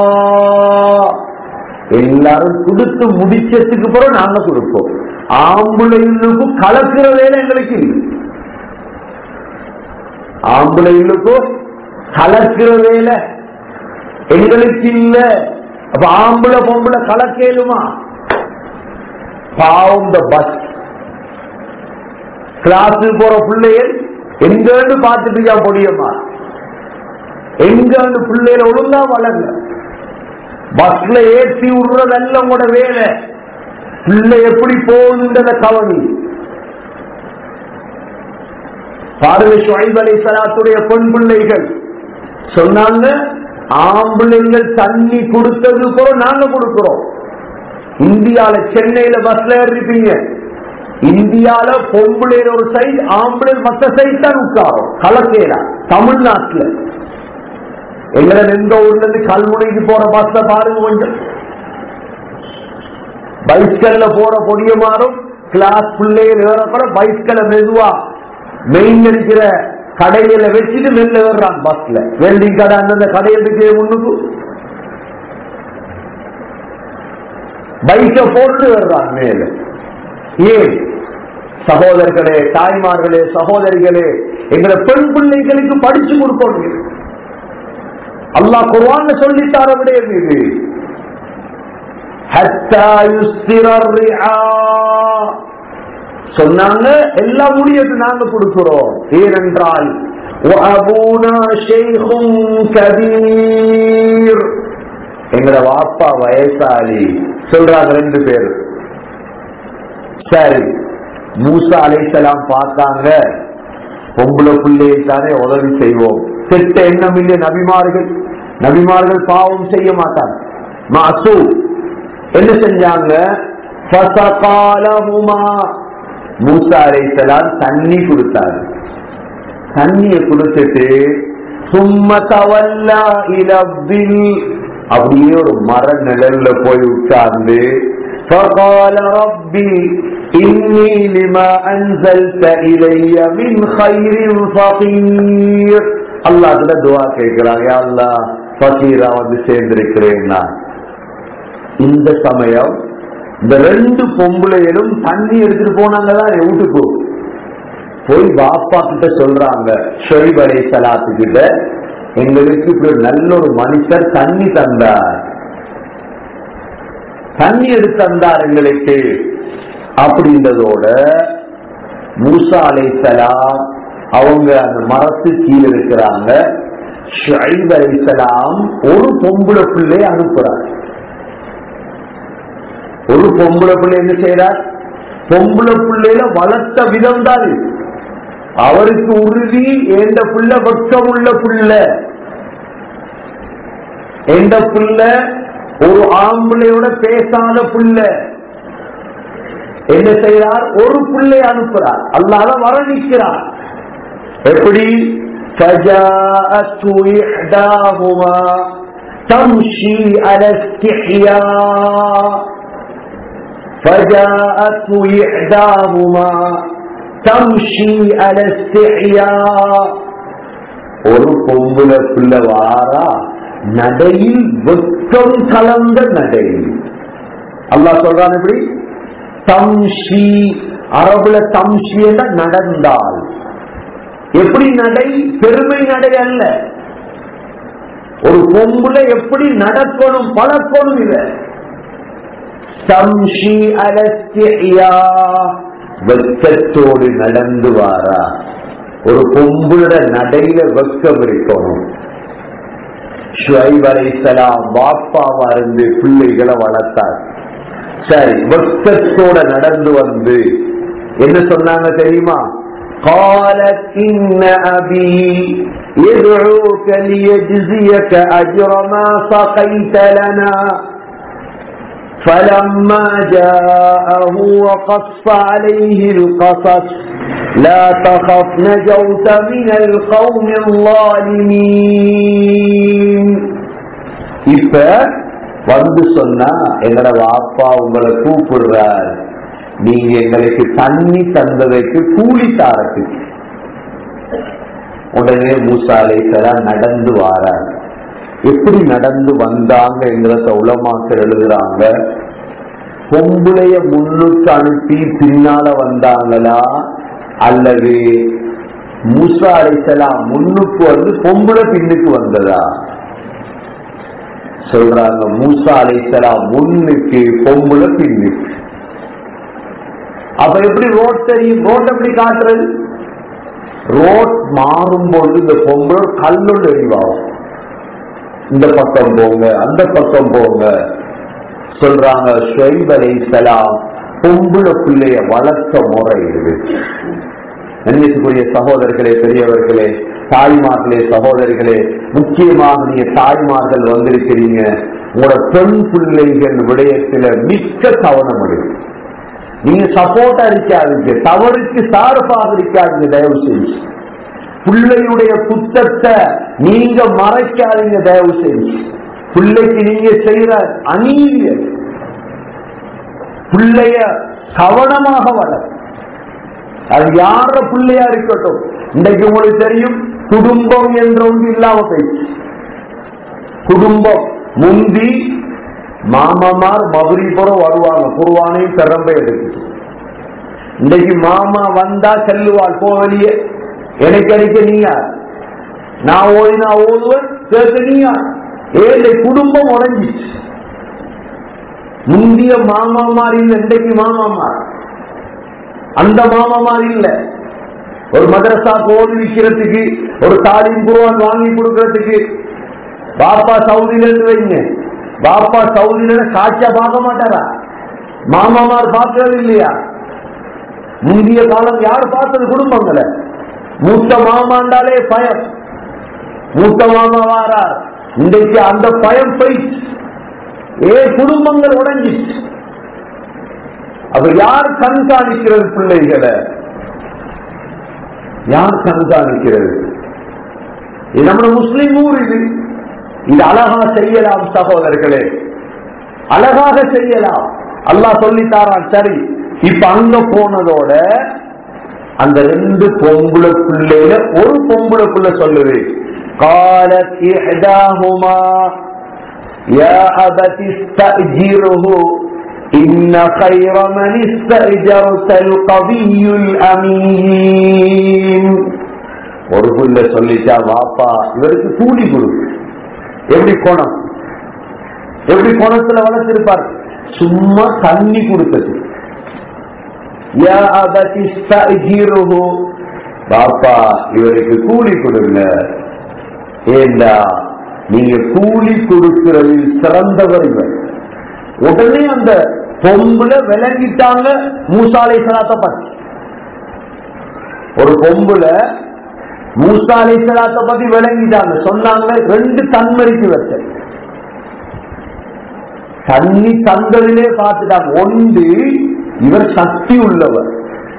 எல்லாரும் கொடுத்து முடிச்சதுக்கு பிறகு நாங்க கொடுப்போம் ஆம்பளைகளுக்கும் கலக்கிற வேலை எங்களுக்கு இல்லை ஆம்பளைகளுக்கும் கலக்கிற வேலை எங்களுக்கு இல்ல அப்ப ஆம்பளை பொம்பளை கலக்கேலுமா பாவம் இந்த பஸ் கிளாஸுக்கு போற பிள்ளைகள் எங்கன்னு பார்த்துட்டு பொடியம்மா எங்கன்னு பிள்ளைகளை ஒழுங்கா வளர்ங்க பஸ்ல ஏற்றி விடுறதெல்லாம் கூட வேலை பிள்ளை எப்படி போகுதுன்றத கவனி பாருங்க ஷுஐப் அலை சலாத்துடைய பெண் பிள்ளைகள் சொன்னாங்க ஆம்பளைங்கள் தண்ணி கொடுத்தது கூட நாங்க கொடுக்கிறோம் இந்தியால சென்னையில பஸ்ல ஏறிப்பீங்க இந்தியால பொம்பளையில ஒரு சைடு ஆம்பளை மத்த சைடு தான் உட்காரும் கலக்கேடா தமிழ்நாட்டுல எங்களை எந்த ஊர்ல இருந்து கல்முனைக்கு போற பஸ்ல பாருங்க கொஞ்சம் பைஸ்கல்ல போற பொடிய மாறும் கிளாஸ் பிள்ளைகள் ஏறப்பட பைஸ்கல்ல மெதுவா மெயின் இருக்கிற கடையில வச்சுட்டு வெளில வர்றான் பஸ்ல வெல்டிங் கடை அந்தந்த கடையிலுக்கு முன்னுக்கு பைக்க போட்டு வர்றான் மேல ஏன் சகோதரர்களே தாய்மார்களே சகோதரிகளே எங்களை பெண் பிள்ளைகளுக்கு படிச்சு கொடுக்கணும் அல்லாஹ் குர்ஆன்ல சொல்லித்தார விடயம் இது ஹத்தா யுஸ்திர ரிஆ. சொன்னாங்க எல்லாம் முடியட்டு நாங்க கொடுக்கிறோம் ஏனென்றால் وَأَبُونَا شَيْخٌ كَبِيرٌ. எங்கட வாப்பா வயசாளி சொல்றாங்க ரெண்டு பேர் சரி மூசா அலைசலாம் பார்த்தாங்க பொம்பளை பிள்ளையை தானே உதவி செய்வோம் செட்ட எண்ணம் இல்லை நபிமார்கள் நபிமார்கள் பாவம் செய்ய மாட்டாங்க மாசு என்ன செஞ்சாங்க ஃபசகாலஹுமா. மூசா அலைசலாம் தண்ணி கொடுத்தாங்க தண்ணிய கொடுத்துட்டு சும்ம தவல்லா இலப்பில் அப்படியே ஒரு மர நிழல்ல போய் உட்கார்ந்து فقال ربي إني لما أنزلت إلي من خير فقير அல்லாஹ் அதுல துவா கேட்கிறாங்க யா அல்லாஹ் ஃபகீரா வந்து சேர்ந்திருக்கிறேன் நான் இந்த சமயம் இந்த ரெண்டு பொம்பளைகளும் தண்ணி எடுத்துட்டு போனாங்கதான் என் வீட்டுக்கு போய் பாப்பா கிட்ட சொல்றாங்க ஷொய்ப் அலை சலாத்து கிட்ட எங்களுக்கு இப்படி ஒரு நல்ல ஒரு மனுஷர் தண்ணி தந்தார் தண்ணி எடுத்து தந்தார் எங்களுக்கு அப்படின்றதோட மூசா அலைசலாம் அவங்க அந்த மரத்து கீழே இருக்கிறாங்க ஷுஐப் அலைசலாம் ஒரு பொம்பளை பிள்ளை அனுப்புறார் ஒரு பொம்பளை பிள்ளை என்ன செய்யறார் பொம்பளை பிள்ளையில வளர்த்த விதம் தான் இது. அவருக்கு உறுதி எந்த புள்ள வெட்கமுள்ள புள்ள எந்த புள்ள ஒரு ஆம்பளையோட பேசாத புள்ள என்ன செய்கிறார் ஒரு புள்ளை அனுப்புறார் அல்லாத வரணிக்கிறார் எப்படி فجاءت إحداهما تمشي على استحياء فجاءت إحداهما تمشي على استحياء ஒரு பொம்புல புள்ள வாரா நடையில் வெட்கம் கலந்த நடை அல்லாஹ் சொல்றான் எப்படி தம்ஷி அரபுல தம்ஷி என்ற நடந்தால் எப்படி நடை பெருமை நடை அல்ல ஒரு பொம்புல எப்படி நடக்கணும் பழக்கணும் இத தம்ஷி அலஸ்தியா வெட்கத்தோடு நடந்து வாரா ஒரு பொம்புட நடையில வெட்கம் இருக்கணும் ஷுவைப் அலைஹிஸ்ஸலாம் பாப்பாவா இருந்து பிள்ளைகளை வளர்த்தார் சரி வெட்கத்தோட நடந்து வந்து என்ன சொன்னாங்க தெரியுமா قالت إن أبي يدعوك ليجزيك أجر ما سقيت لنا فلما جاءه وقص عليه القصص لا تخف نجوت من القوم الظالمين இப்ப வந்து சொன்னா எங்கட வாப்பா உங்களை கூப்பிடுறார் நீங்க எங்களுக்கு தண்ணி தந்ததைக்கு கூலி தாரத்துக்கு உடனே மூசாலை நடந்து வாரார் எப்படி நடந்து வந்தாங்கிறத உலமாக்கள் எழுதுறாங்க பொம்புளைய முன்னுக்கு அனுப்பி பின்னால வந்தாங்களா அல்லது மூசா அலைசலாம் முன்னுக்கு வந்து பொம்புளை பின்னுக்கு வந்ததா சொல்றாங்க மூசா அலைசலாம் முன்னுக்கு பொம்புளை பின்னுக்கு அப்ப எப்படி ரோட் தெரியும் ரோட் எப்படி காட்டுறது ரோட் மாறும்போது இந்த பொம்பளை கல்லொண்டு எரிவாகும் இந்த பக்கம் போங்க அந்த பக்கம் போங்க சொல்றாங்க ஷொய்ப் அலைஹிஸ்ஸலாம் பொம்புள பிள்ளைய வளர்த்த முறை இது கண்ணியத்துக்குரிய சகோதரர்களே பெரியவர்களே தாய்மார்களே சகோதரிகளே முக்கியமாக நீங்க தாய்மார்கள் வந்திருக்கிறீங்க உங்களோட பெண் பிள்ளைகள் விடயத்துல மிக்க கவனம் எடுக்கும் நீங்க சப்போர்ட்டா இருக்காதீங்க தவறுக்கு சார்பாக இருக்காதீங்க தயவு செஞ்சு பிள்ளையுடைய குத்தத்தை நீங்க மறைக்காதீங்க தயவு செஞ்சு பிள்ளைக்கு நீங்க செய்யற அநீதிய பிள்ளைய கவனமாக வளர் அது யார பிள்ளையா இருக்கட்டும் இன்றைக்கு உங்களுக்கு தெரியும் குடும்பம் என்ற ஒன்று இல்லாம போயிடுச்சு குடும்பம் முந்தி மாமாமார் மதுரிபுரம் வருவாங்க குருவானையும் பெரம்பை எடுத்து இன்றைக்கு மாமா வந்தா செல்லுவாள் போ வெளியே எனக்கு அடிக்க நீ யார் நான் ஓடினா ஓடுவேன் கேட்க நீ யார் ஏழை குடும்பம் உடஞ்சிச்சு முந்திய மாமாமார் இல்ல இன்றைக்கு மாமாமார் அந்த மாமாமார் இல்ல ஒரு மதரசா போது விற்கிறதுக்கு ஒரு தாலிம் குருவான் வாங்கி கொடுக்கறதுக்கு பாப்பா சவுதியில இருந்து வைங்க பாப்பா சவுதியில காட்சியா பார்க்க மாட்டாரா மாமாமார் பார்க்கறது இல்லையா முந்தைய காலம் யார் பார்த்தது குடும்பங்களை மூத்த மாமாண்டாலே பயம் மூத்த மாமா வாரார் இன்றைக்கு அந்த பயம் போயிடுச்சு ஏ குடும்பங்கள் உடஞ்சிச்சு அப்ப யார் கண்காணிக்கிறது பிள்ளைகளை யார் கண்காணிக்கிறது இது நம்ம முஸ்லிம் ஊர் இது இது அழகா செய்யலாம் சகோதரர்களே அழகாக செய்யலாம் அல்லாஹ் சொல்லித்தாரான் சரி இப்ப அங்க போனதோட அந்த ரெண்டு பொம்புல பிள்ளையில ஒரு பொம்புல பிள்ளை சொல்லுது قالت إحداهما يا أبت استأجره إن خير من استأجرت القوي الأمين ஒரு புள்ள சொல்லிட்டா வாப்பா இவருக்கு கூலி கொடு எப்படி கோணம் எப்படி கோணத்துல வளர்த்திருப்பார் சும்மா தண்ணி கொடுத்தது யா அபதி ஸ்தஜிருஹு. பாப்பா இவருக்கு கூலி கொடுங்க ஏண்டா நீங்க கூலி கொடுக்கிறதில் சிறந்தவர் இவர் உடனே அந்த பொம்புல விளங்கிட்டாங்க மூசாலை சலாத்த பத்தி ஒரு பொம்புல மூசாலை சலாத்த பத்தி விளங்கிட்டாங்க சொன்னாங்க ரெண்டு தன்மறிக்கு வச்ச தண்ணி தந்ததிலே பார்த்துட்டாங்க ஒன்று இவர் சக்தி உள்ளவர்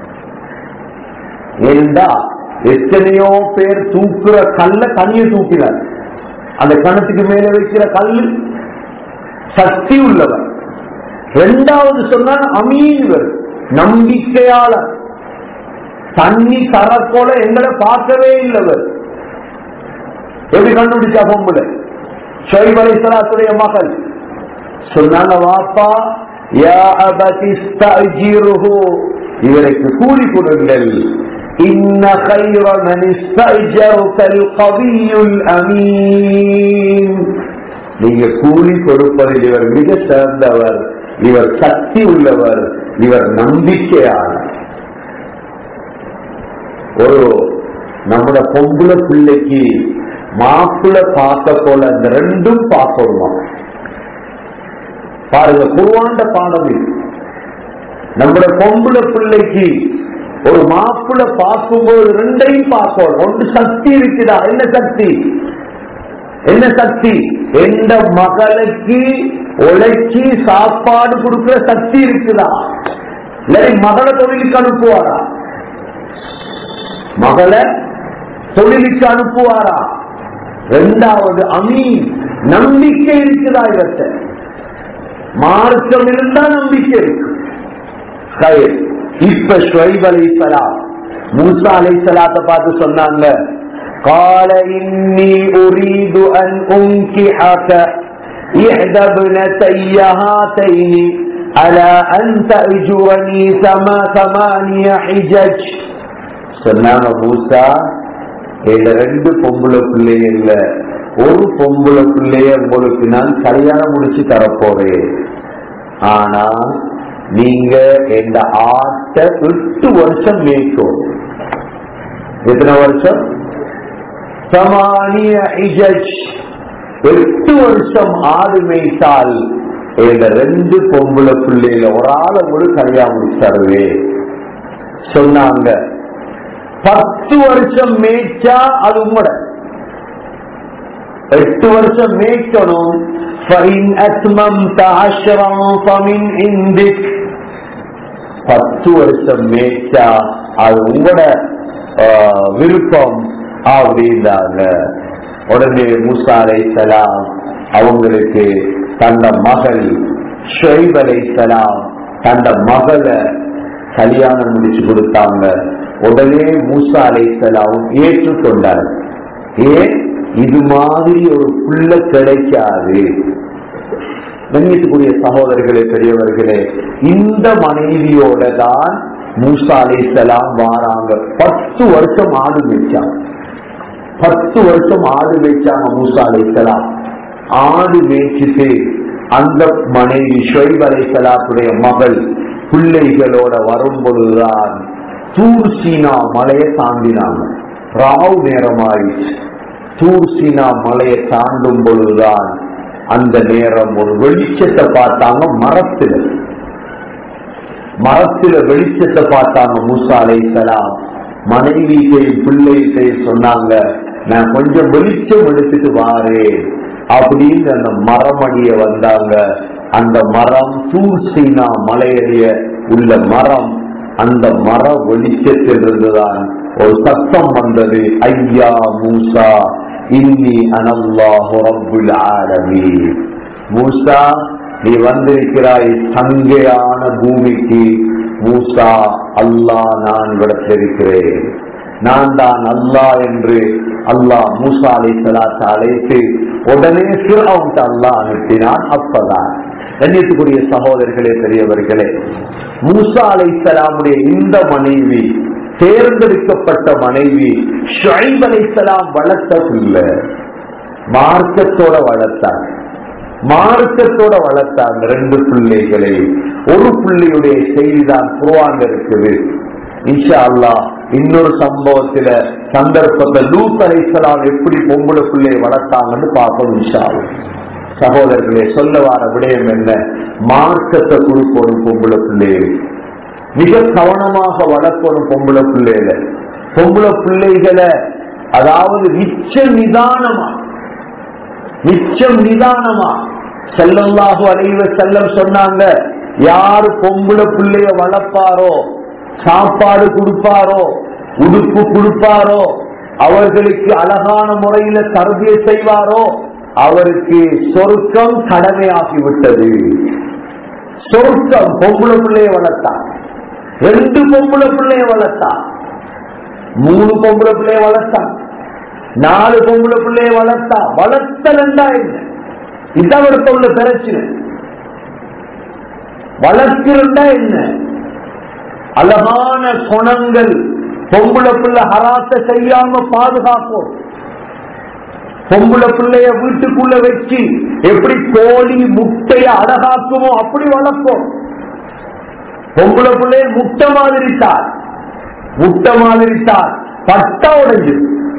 ஏண்டா எத்தனையோ பேர் தூக்குற கல்ல தனிய தூக்கினார் அந்த கணத்துக்கு மேல வைக்கிற கல்லு சக்தி உள்ளவர் இரண்டாவது சொன்னால் அமீன் இவர் நம்பிக்கையாளர் தண்ணி தரக்கோல எங்களை பார்க்கவே இல்லவர் எப்படி கண்டுபிடிச்சா பொம்புல ஷொய்ப் அலைஹிஸ்ஸலாத்துடைய மகள் சொன்னாங்க வாப்பா யா அபதி ஸ்தஜிருஹு இவருக்கு கூலி கொடுங்கள் இன்ன خير من استأجرت القوي الأمين நீங்க கூலி கொடுப்பதில் இவர் மிக சிறந்தவர் இவர் சக்தி உள்ளவர் இவர் நம்பிக்கையாளர் ஒரு நம்முடைய பொம்புல பிள்ளைக்கு மாப்பிள்ள பார்க்க போல அந்த ரெண்டும் பார்க்கணுமா பாருங்க குருவாண்ட பாடம் இது நம்முடைய பொம்புல பிள்ளைக்கு ஒரு மாப்பிள்ள பார்க்கும்போது ரெண்டையும் பார்க்கணும் ஒன்று சக்தி இருக்குதா என்ன சக்தி என்ன சக்தி எந்த மகளுக்கு உழைச்சி சாப்பாடு கொடுக்கிற சக்தி இருக்குதா இல்லை மகளை தொழிலுக்கு அனுப்புவாரா மகளை தொழிலுக்கு அனுப்புவாரா ரெண்டாவது அமீன் நம்பிக்கை இருக்குதா இவற்ற மார்க்கம் இருந்தா நம்பிக்கை இருக்கு கயிர். இப்ப ஷுவைப் அலைஹிஸ்ஸலாம் மூசா அலைஹிஸ்ஸலாத்தை பார்த்து சொன்னாங்க قال إني أريد أن أنكحك إحدى ابنتي هاتين على أن تأجرني ثما ثمانية حجج சொன்னாங்க மூசா இந்த ரெண்டு பொம்பளை பிள்ளைங்க இல்ல ஒரு பொம்பளை பிள்ளைய உங்களுக்கு நான் கல்யாணம் முடிச்சு தரப்போறேன் ஆனா நீங்க இந்த ஆட்டை எட்டு வருஷம் மேய்க்கும் எத்தனை வருஷம் சமானிய ஹிஜஜ் எட்டு வருஷம் ஆடு மேய்த்தால் இந்த ரெண்டு பொம்பளை பிள்ளையில ஒரு ஆளை கூட கல்யாணம் முடிச்சு தருவேன் சொன்னாங்க பத்து வருஷம் மேய்ச்சா அது உங்களோட எட்டு வருஷம் மேய்க்கணும் فإن أتممت عشرا فمن عندك பத்து வருஷம் மேய்ச்சா அது உங்களோட ஆஹ், விருப்பம் அப்படின்னாங்க உடனே மூசா அலைஹிஸ்ஸலாம் அவங்களுக்கு தந்த மகள் ஷுவைப் அலைஹிஸ்ஸலாம் தந்த மகளை கல்யாணம் முடிச்சு கொடுத்தாங்க உடனே மூசா அலைசலாம் ஏற்றுக்கொண்டார் ஏன் இது மாதிரி ஒரு புள்ள கிடைக்காது கண்ணியத்துக்குரிய சகோதரர்களே பெரியவர்களே இந்த மனைவியோட தான் மூசா அலைசலாம் வாராங்க பத்து வருஷம் ஆடு மேய்ச்சாங்க பத்து வருஷம் ஆடு மேய்ச்சாங்க மூசா அலைசலாம் ஆடு மேய்ச்சிட்டு அந்த மனைவி ஷொய்ப் அலைசலாத்துடைய மகள் பிள்ளைகளோட வரும் பொழுதுதான் தூர் சீனா மலையை தாண்டினாங்க ராவ் நேரமாயிடுச்சு தூர் சீனா மலையை தாண்டும் பொழுதுதான் அந்த நேரம் ஒரு வெளிச்சத்தை பார்த்தாங்க மரத்துல மரத்துல வெளிச்சத்தை பார்த்தாங்க மூசா அலைசலாம் மனைவிட்டையும் பிள்ளைகிட்டையும் சொன்னாங்க நான் கொஞ்சம் வெளிச்சம் எடுத்துட்டு வாரேன் அப்படின்னு அந்த மரமடிய வந்தாங்க அந்த மரம் தூர் சீனா மலையடிய உள்ள மரம் அந்த மர வெளிச்சத்தில் இருந்துதான் ஒரு சத்தம் வந்தது ஐயா மூசா இன்னி அனல்லாஹு ரப்புல் ஆலமீன் மூசா நீ வந்திருக்கிறாய் சங்கையான பூமிக்கு மூசா அல்லாஹ் நான் விடத்திருக்கிறேன் நான் தான் அல்லாஹ் என்று அல்லாஹ் மூசா அலை சலாத்தை அழைத்து உடனே சிறவுக்கு அல்லாஹ் அனுப்பினான் அப்பதான் கண்ணியத்துக்குரிய சகோதரர்களே பெரியவர்களே மூசா அலை சலாமுடைய இந்த மனைவி தேர்ந்தெடுக்கப்பட்ட மனைவி ஷைப் அலை சலாம் வளர்த்த பிள்ளை மார்க்கத்தோட வளர்த்தாங்க மார்க்கத்தோட வளர்த்தாங்க ரெண்டு பிள்ளைகளை ஒரு பிள்ளையுடைய செய்திதான் குருவாங்க இருக்குது இன்ஷா அல்லாஹ் இன்னொரு சம்பவத்துல சந்தர்ப்பத்தை லூத் அலைசலாம் எப்படி பொம்பளை பிள்ளையை வளர்த்தாங்கன்னு பார்ப்போம் இன்ஷா அல்லாஹ். சகோதரர்களே சொல்ல வார விடயம் என்ன மார்க்கத்தை கொடுக்கணும் பொம்பளை பிள்ளைகளை மிக கவனமாக வளர்க்கணும் பொம்பளை பிள்ளைகளை பொம்பளை பிள்ளைகளை அதாவது நிச்ச நிதானமா நிச்சயம் நிதானமா செல்லல்லாஹு அலைவ செல்லம் சொன்னாங்க யாரு பொம்பளை பிள்ளைய வளர்ப்பாரோ சாப்பாடு கொடுப்பாரோ உடுப்பு கொடுப்பாரோ அவர்களுக்கு அழகான முறையில தருவிய செய்வாரோ அவருக்கு சொர்க்கம் கடமையாகி விட்டது சொர்க்கம் பொம்பளை பிள்ளைய வளர்த்தான் ரெண்டு பொம்பளை பிள்ளைய வளர்த்தான் மூணு பொம்பளை பிள்ளைய வளர்த்தான் நாலு பொம்பளை பிள்ளைய வளர்த்தா வளர்த்தலண்டா என்ன இதான் அவருக்கு உள்ள பிரச்சனை வளர்க்கிறண்டா என்ன அழகான குணங்கள் பொம்பளை பிள்ளை ஹராத்த செய்யாம பாதுகாப்போம் பொம்பளை பிள்ளைய வீட்டுக்குள்ள வச்சு எப்படி கோழி முட்டைய அழகாக்குமோ அப்படி வளர்ப்போம் பொம்பளை பிள்ளைய முட்டை மாதிரி தார் முட்டை மாதிரி தார் பட்டா உடைஞ்சு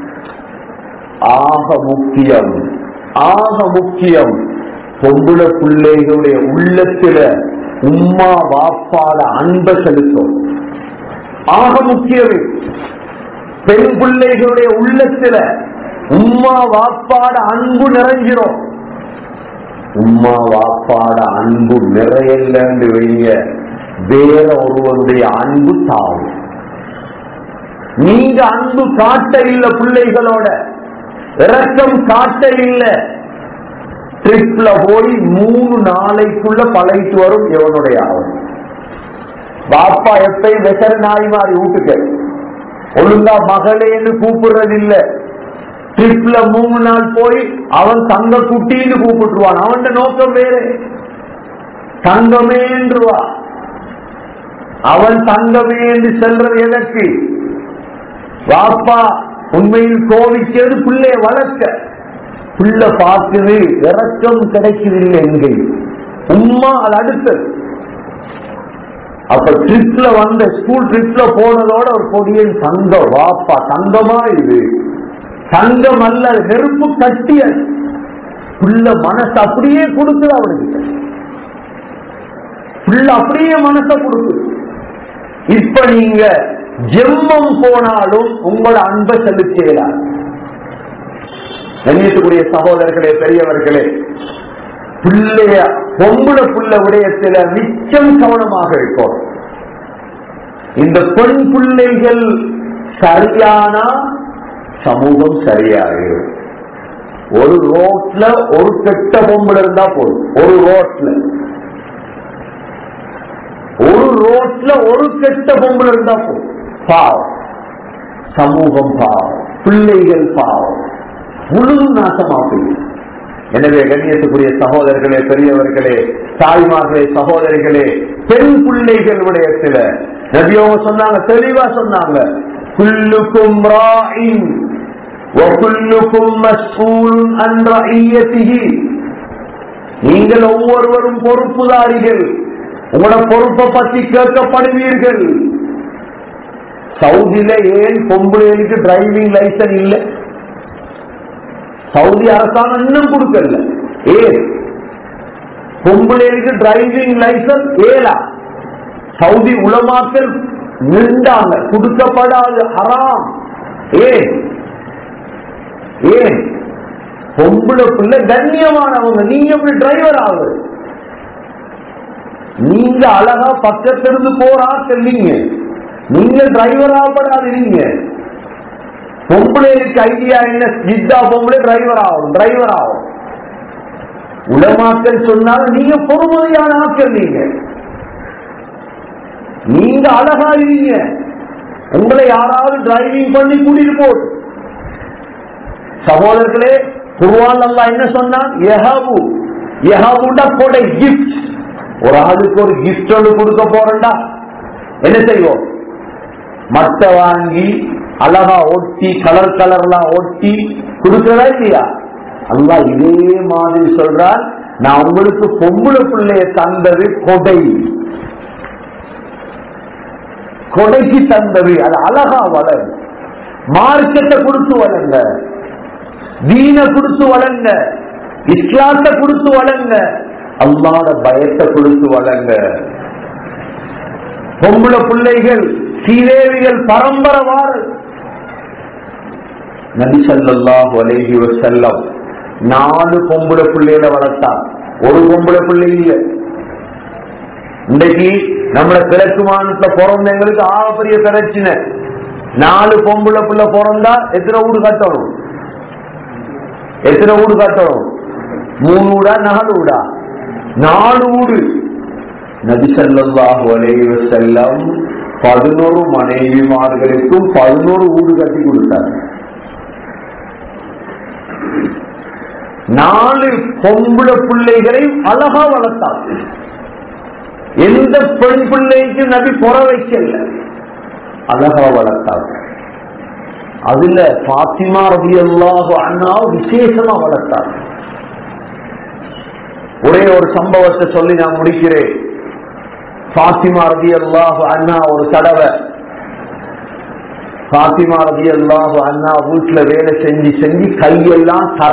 ஆக முக்கியம் ஆக முக்கியம் பொம்பளை பிள்ளைகளுடைய உள்ளத்துல உம்மா வாப்பாட அன்பை செலுத்தும் ஆக முக்கியமே பெண் பிள்ளைகளுடைய உள்ளத்துல உம்மா வாப்பாட அன்பு நிறைஞ்சிரும் உம்மா வாப்பாட அன்பு நிறையலன்னு வைங்க வேற ஒருவருடைய அன்பு தாவும் நீங்க அன்பு காட்ட இல்ல பிள்ளைகளோட இரக்கம் காட்ட இல்ல ட்ரிப்ல போய் மூணு நாளைக்குள்ள பழைத்து வரும் எவனுடைய ஆகும் பாப்பா எப்பயும் வெசர நாய் மாதிரி வீட்டுக்கு ஒழுங்கா மகளேன்னு கூப்பிடுறது இல்ல ட்ரிப்ல மூணு நாள் போய் அவன் தங்க குட்டின்னு கூப்பிட்டுருவான் அவன் நோக்கம் வேறு தங்கமேன்றுவா அவன் தங்கமே என்று செல்றது எதற்கு வாப்பா உண்மையில் கோவிச்சது பிள்ளைய வளர்க்க பிள்ளை பார்க்குது இறக்கம் கிடைக்குதில்லை எங்கே உம்மா அது அடுத்தது அப்ப ட்ரிப்ல வந்த ஸ்கூல் ட்ரிப்ல போனதோட ஒரு கொடியன் தங்க வாப்பா தங்கமா இது தங்கம் அல்ல நெருப்பு கட்டிய புள்ள மனசு அப்படியே கொடுக்குது அவனுக்கு புள்ள அப்படியே மனச கொடுக்குது இப்ப நீங்க ஜெம்மம் போனாலும் உங்களோட அன்பை செலுத்தலாம் கண்ணியத்துக்குரிய சகோதரர்களே பெரியவர்களே பிள்ளைய பொம்புல புள்ள விடயத்தில மிச்சம் கவனமாக இருக்கும் இந்த பெண் பிள்ளைகள் சரியானா சமூகம் சரியாகும் ஒரு ரோட்ல ஒரு கெட்ட பொம்பளை இருந்தா போதும் ஒரு ரோட்ல ஒரு ரோட்ல ஒரு கெட்ட பொம்பளை இருந்தா போதும் பாவம் சமூகம் பாவம் பிள்ளைகள் பாவம் முழுதும் நாசமா போயிடும் எனவே கண்ணியத்துக்குரிய சகோதரர்களே பெரியவர்களே தாய்மார்களே சகோதரிகளே பெண் பிள்ளைகள் விடயத்துல நபியவங்க சொன்னாங்க தெளிவா சொன்னாங்க குல்லுக்கும் ராயின் وكلكم مسؤول عن رعيته நீங்கள் ஒவ்வொருவரும் பொறுப்புதாரிகள் உங்களோட பொறுப்பை பற்றி கேட்கப்படுவீர்கள் சவுதியில ஏன் பொம்பளைகளுக்கு டிரைவிங் லைசன்ஸ் இல்லை சவுதி அரசாங்கம் இன்னும் கொடுக்கல ஏன் பொம்பளைகளுக்கு டிரைவிங் லைசன்ஸ் ஏலா சவுதி உலமாக்கள் நின்றாங்க கொடுக்கப்படாது ஹராம் ஏன் ஏன் பொம்பளை பிள்ளை கண்ணியமானவங்க நீங்க எப்படி டிரைவர் ஆகுது நீங்க அழகா பக்கத்திலிருந்து போறா செல்லீங்க நீங்க டிரைவர் ஆகப்படாதீங்க பொம்பளைக்கு ஐடியா என்ன ஜித்தா பொம்பளை டிரைவர் ஆகும் டிரைவர் ஆகும் உலமாக்கள் சொன்னாலும் நீங்க பொறுமதியான ஆட்கள் நீங்க நீங்க அழகா இருங்க உங்களை யாராவது டிரைவிங் பண்ணி கூட்டிட்டு போடு சகோதரர்களே குருவான் அல்லா என்ன சொன்னான் எஹாபு எஹாபுண்டா கொடை கிஃப்ட் ஒரு ஆளுக்கு ஒரு கிஃப்ட் ஒன்று கொடுக்க போறேன்டா என்ன செய்வோம் மட்டை வாங்கி அழகா ஒட்டி கலர் கலர்லாம் ஒட்டி கொடுக்கிறதா இல்லையா அல்லா இதே மாதிரி சொல்றார் நான் உங்களுக்கு பொம்பளை பிள்ளைய தந்தது கொடை கொடைக்கு தந்தது அது அழகா வளர் மார்க்கெட்டை கொடுத்து வளங்க தீன கொடுத்து வளங்க இஸ்லாத்தை கொடுத்து வளங்க அல்லாத பயத்தை கொடுத்து வளங்க பொம்பளை பிள்ளைகள் சீதேவிகள் பரம்பரவாறு நபி ஸல்லல்லாஹு அலைஹி வஸல்லம் நாலு பொம்பளை பிள்ளைகளை வளர்த்தான் ஒரு பொம்பளை பிள்ளை இல்ல இன்றைக்கு நம்மள கிழக்கு மாநிலத்துல பிறந்தவங்களுக்கு ஆகப்பெரிய பிரச்சனை நாலு பொம்பளை பிள்ளை பிறந்தா எத்தனை வீடு கட்டணும் எத்தனை வீடு கட்டணும் மூணு வீடா நாலு வீடா நாலு வீடு நபி ஸல்லல்லாஹு அலைஹி வஸல்லம் பதினோரு மனைவிமார்களுக்கும் பதினோரு வீடு கட்டி கொடுத்தார் நாலு பொம்பளை பிள்ளைகளை அழகா வளர்த்தார் எந்த பெண் பிள்ளைக்கு நபி புற வைக்கல அழகா வளர்த்தார் அதுல பாத்திமா ரவி அல்லாஹு அண்ணா விசேஷமா வளர்த்தார் ஒரே ஒரு சம்பவத்தை சொல்லி நான் முடிக்கிறேன் பாத்திமா ரவி அல்லாஹு அண்ணா ஒரு தடவை பாத்திமா ரவி அல்லாஹு அண்ணா வீட்டுல வேலை செஞ்சு செஞ்சு கையெல்லாம் தர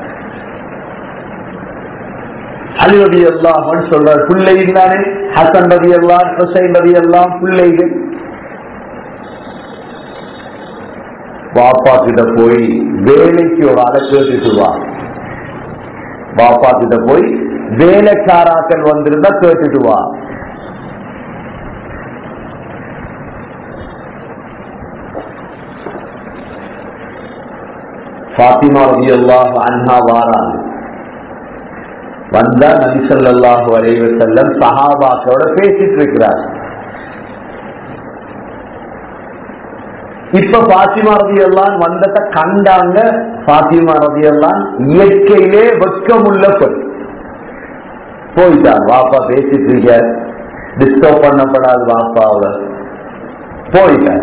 அலி ரவி அல்லாஹ் சொல்றார் பிள்ளைகள் தானே ஹசன் ரவி அல்லாஹ் ஹுசைன் ரவி அல்லாம் பிள்ளைகள் பாப்பா கிட்ட போய் வேலைக்கு ஒரு ஆளை கேட்டுட்டு வா பாப்பா கிட்ட போய் வேலைக்காராக்கள் வந்திருந்தா கேட்டுட்டு வா பாத்திமா ரவி அல்லாஹ் அன்ஹா வாராங்க வந்தா நபி ஸல்லல்லாஹு அலைஹி வஸல்லம் சஹாபாக்களோட பேசிட்டு இருக்கிறார் இப்ப பாத்திமா ரதி எல்லாம் வந்தத கண்டாங்க பாத்திமா ரதி எல்லாம் இயற்கையிலே வெக்கமுள்ள பெண் போயிட்டார் வாப்பா பேசிட்டு இருக்க டிஸ்டர்ப் பண்ணப்படாது வாப்பாவோட போயிட்டார்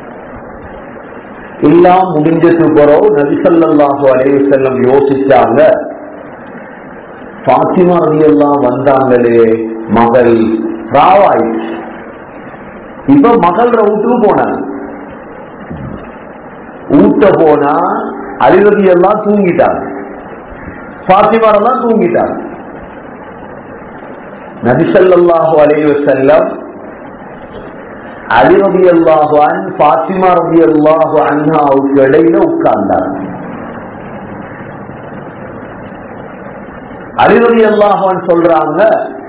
எல்லாம் முடிஞ்சது பிறகு நபிசல்லாஹு அலைஹி செல்லம் யோசிச்சாங்க பாத்திமா ரதி எல்லாம் வந்தாங்களே மகள் ராவாயிடுச்சு இப்ப மகள் வீட்டுக்கு போனாங்க ஊட்ட போனா அலிரதி எல்லாம் தூங்கிட்டாங்க பாத்திமாரெல்லாம் தூங்கிட்டாங்க நபிசல்லாஹு அலைவ செல்லம் அலிரதி அல்லாஹான் பாத்திமா ரதி அல்லாஹு அண்ணாவுக்கு இடையில உட்கார்ந்தாங்க அலிரதி அல்லாஹான் சொல்றாங்க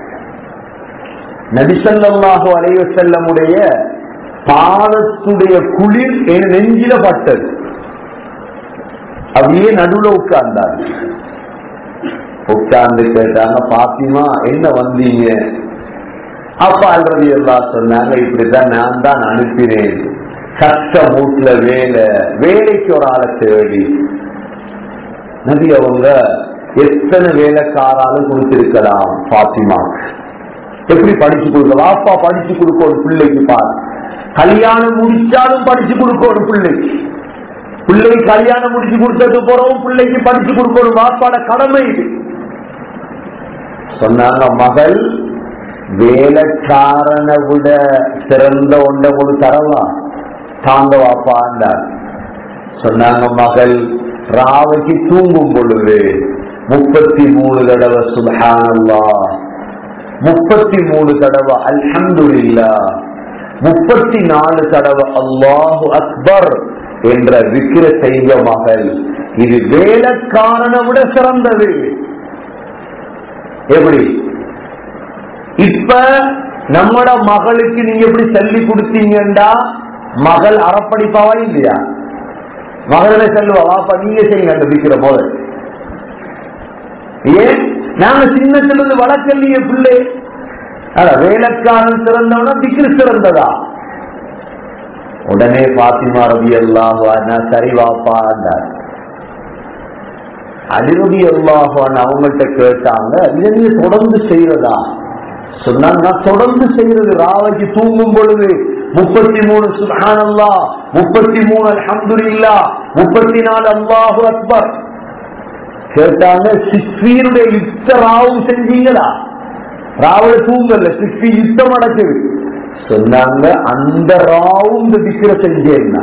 நபிசல்லாஹு அலைவ செல்லமுடைய பாதத்துடைய குளிர் என் நெஞ்சில பட்டது அப்படியே நடுவுல உட்கார்ந்தார் உட்கார்ந்து கேட்டாங்க பாத்திமா என்ன வந்தீங்க அப்பா அல்றது எல்லாம் சொன்னாங்க இப்படிதான் நான் தான் அனுப்பினேன் கஷ்ட மூட்டுல வேலை வேலைக்கு ஒரு ஆளை தேடி நபி அவங்க எத்தனை வேலைக்காராலும் கொடுத்திருக்கலாம் பாத்திமா எப்படி படிச்சு கொடுக்க வாப்பா படிச்சு கொடுக்க ஒரு பிள்ளைக்கு பாரு கல்யாணம் முடிச்சாலும் படிச்சு கொடுக்க ஒரு பிள்ளைக்கு பிள்ளை கல்யாணம் முடிச்சு கொடுத்தது போறவும் பிள்ளைக்கு படிச்சு கொடுக்கணும் வாப்பாட கடமை இது சொன்னாங்க மகள் வேலைக்காரனை விட சிறந்த ஒன்றை கொடு தரவா தாங்க வாப்பாண்டார் சொன்னாங்க மகள் ராவைக்கு தூங்கும் பொழுது முப்பத்தி மூணு தடவை சுபஹானல்லா முப்பத்தி மூணு தடவை அல்ஹம்துலில்லா முப்பத்தி நாலு தடவை அல்லாஹு அக்பர் என்ற விக்கிர செய்த மகள் இது வேலைக்காரனை விட சிறந்தது எப்படி இப்ப நம்மட மகளுக்கு நீங்க எப்படி சொல்லி கொடுத்தீங்கண்டா மகள் அறப்படிப்பாவா இல்லையா மகளே சொல்லுவா வாப்பா நீங்க செய்யுங்க அந்த விக்கிற போது ஏன் நாங்க சின்னத்துல இருந்து வளர்க்கலையே பிள்ளை அட வேலைக்காரன் சிறந்தவனா திக்ரு சிறந்ததா உடனே பாத்திமா ரவி அல்லாஹான் சரி வாப்பாண்டார் அடிரபி அல்லாஹான் அவங்கள்ட்ட கேட்டாங்க இதை நீங்க தொடர்ந்து செய்யறதா சொன்னாங்க நான் தொடர்ந்து செய்யறது ராவைக்கு தூங்கும் பொழுது முப்பத்தி மூணு சுஹானல்லா முப்பத்தி மூணு அல்ஹம்துலில்லா முப்பத்தி நாலு அல்லாஹு அக்பர் கேட்டாங்க சிஸ்வீனுடைய யுத்த ராவும் செஞ்சீங்களா ராவல தூங்கல சிஸ்வி யுத்தம் நடக்குது சொன்னாங்க அந்த ராவும் இந்த திக்கிற செஞ்சேன்னா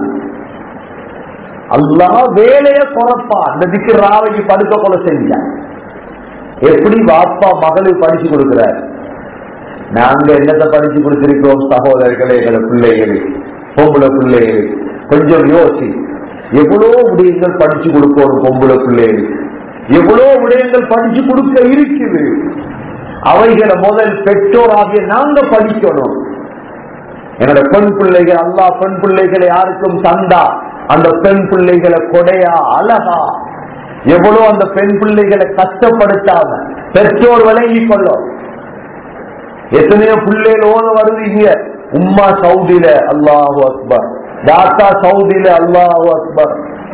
அல்லா வேலைய குறப்பா அந்த திக்கிற ராவைக்கு படுக்க கொலை செஞ்சான் எப்படி வாப்பா மகளுக்கு படிச்சு கொடுக்கிறார் நாங்க என்னத்தை படிச்சு கொடுத்திருக்கோம் சகோதரர்களே எங்களை பிள்ளைகளுக்கு பொம்பளை பிள்ளைகளுக்கு கொஞ்சம் யோசி எவ்வளவு விடயங்கள் படிச்சு கொடுக்கணும் பொம்பளை பிள்ளைகளுக்கு எவ்வளவு விடயங்கள் படிச்சு கொடுக்க இருக்குது அவைகளை முதல் பெற்றோர் ஆகிய நாங்க படிக்கணும் என்னோட பெண் பிள்ளைகள் அல்லா பெண் பிள்ளைகளை யாருக்கும் தந்தா அந்த பெண் பிள்ளைகளை கொடையா அழகா எவ்வளவு அந்த பெண் பிள்ளைகளை கஷ்டப்படுத்தாம பெற்றோர் விளங்கி கொள்ளும் எத்தனையோ பிள்ளைகள் ஓத வருது இங்க உம்மா சவுதியில அல்லாஹு அக்பர் தாத்தா சவுதியில அல்லாஹு அக்பர்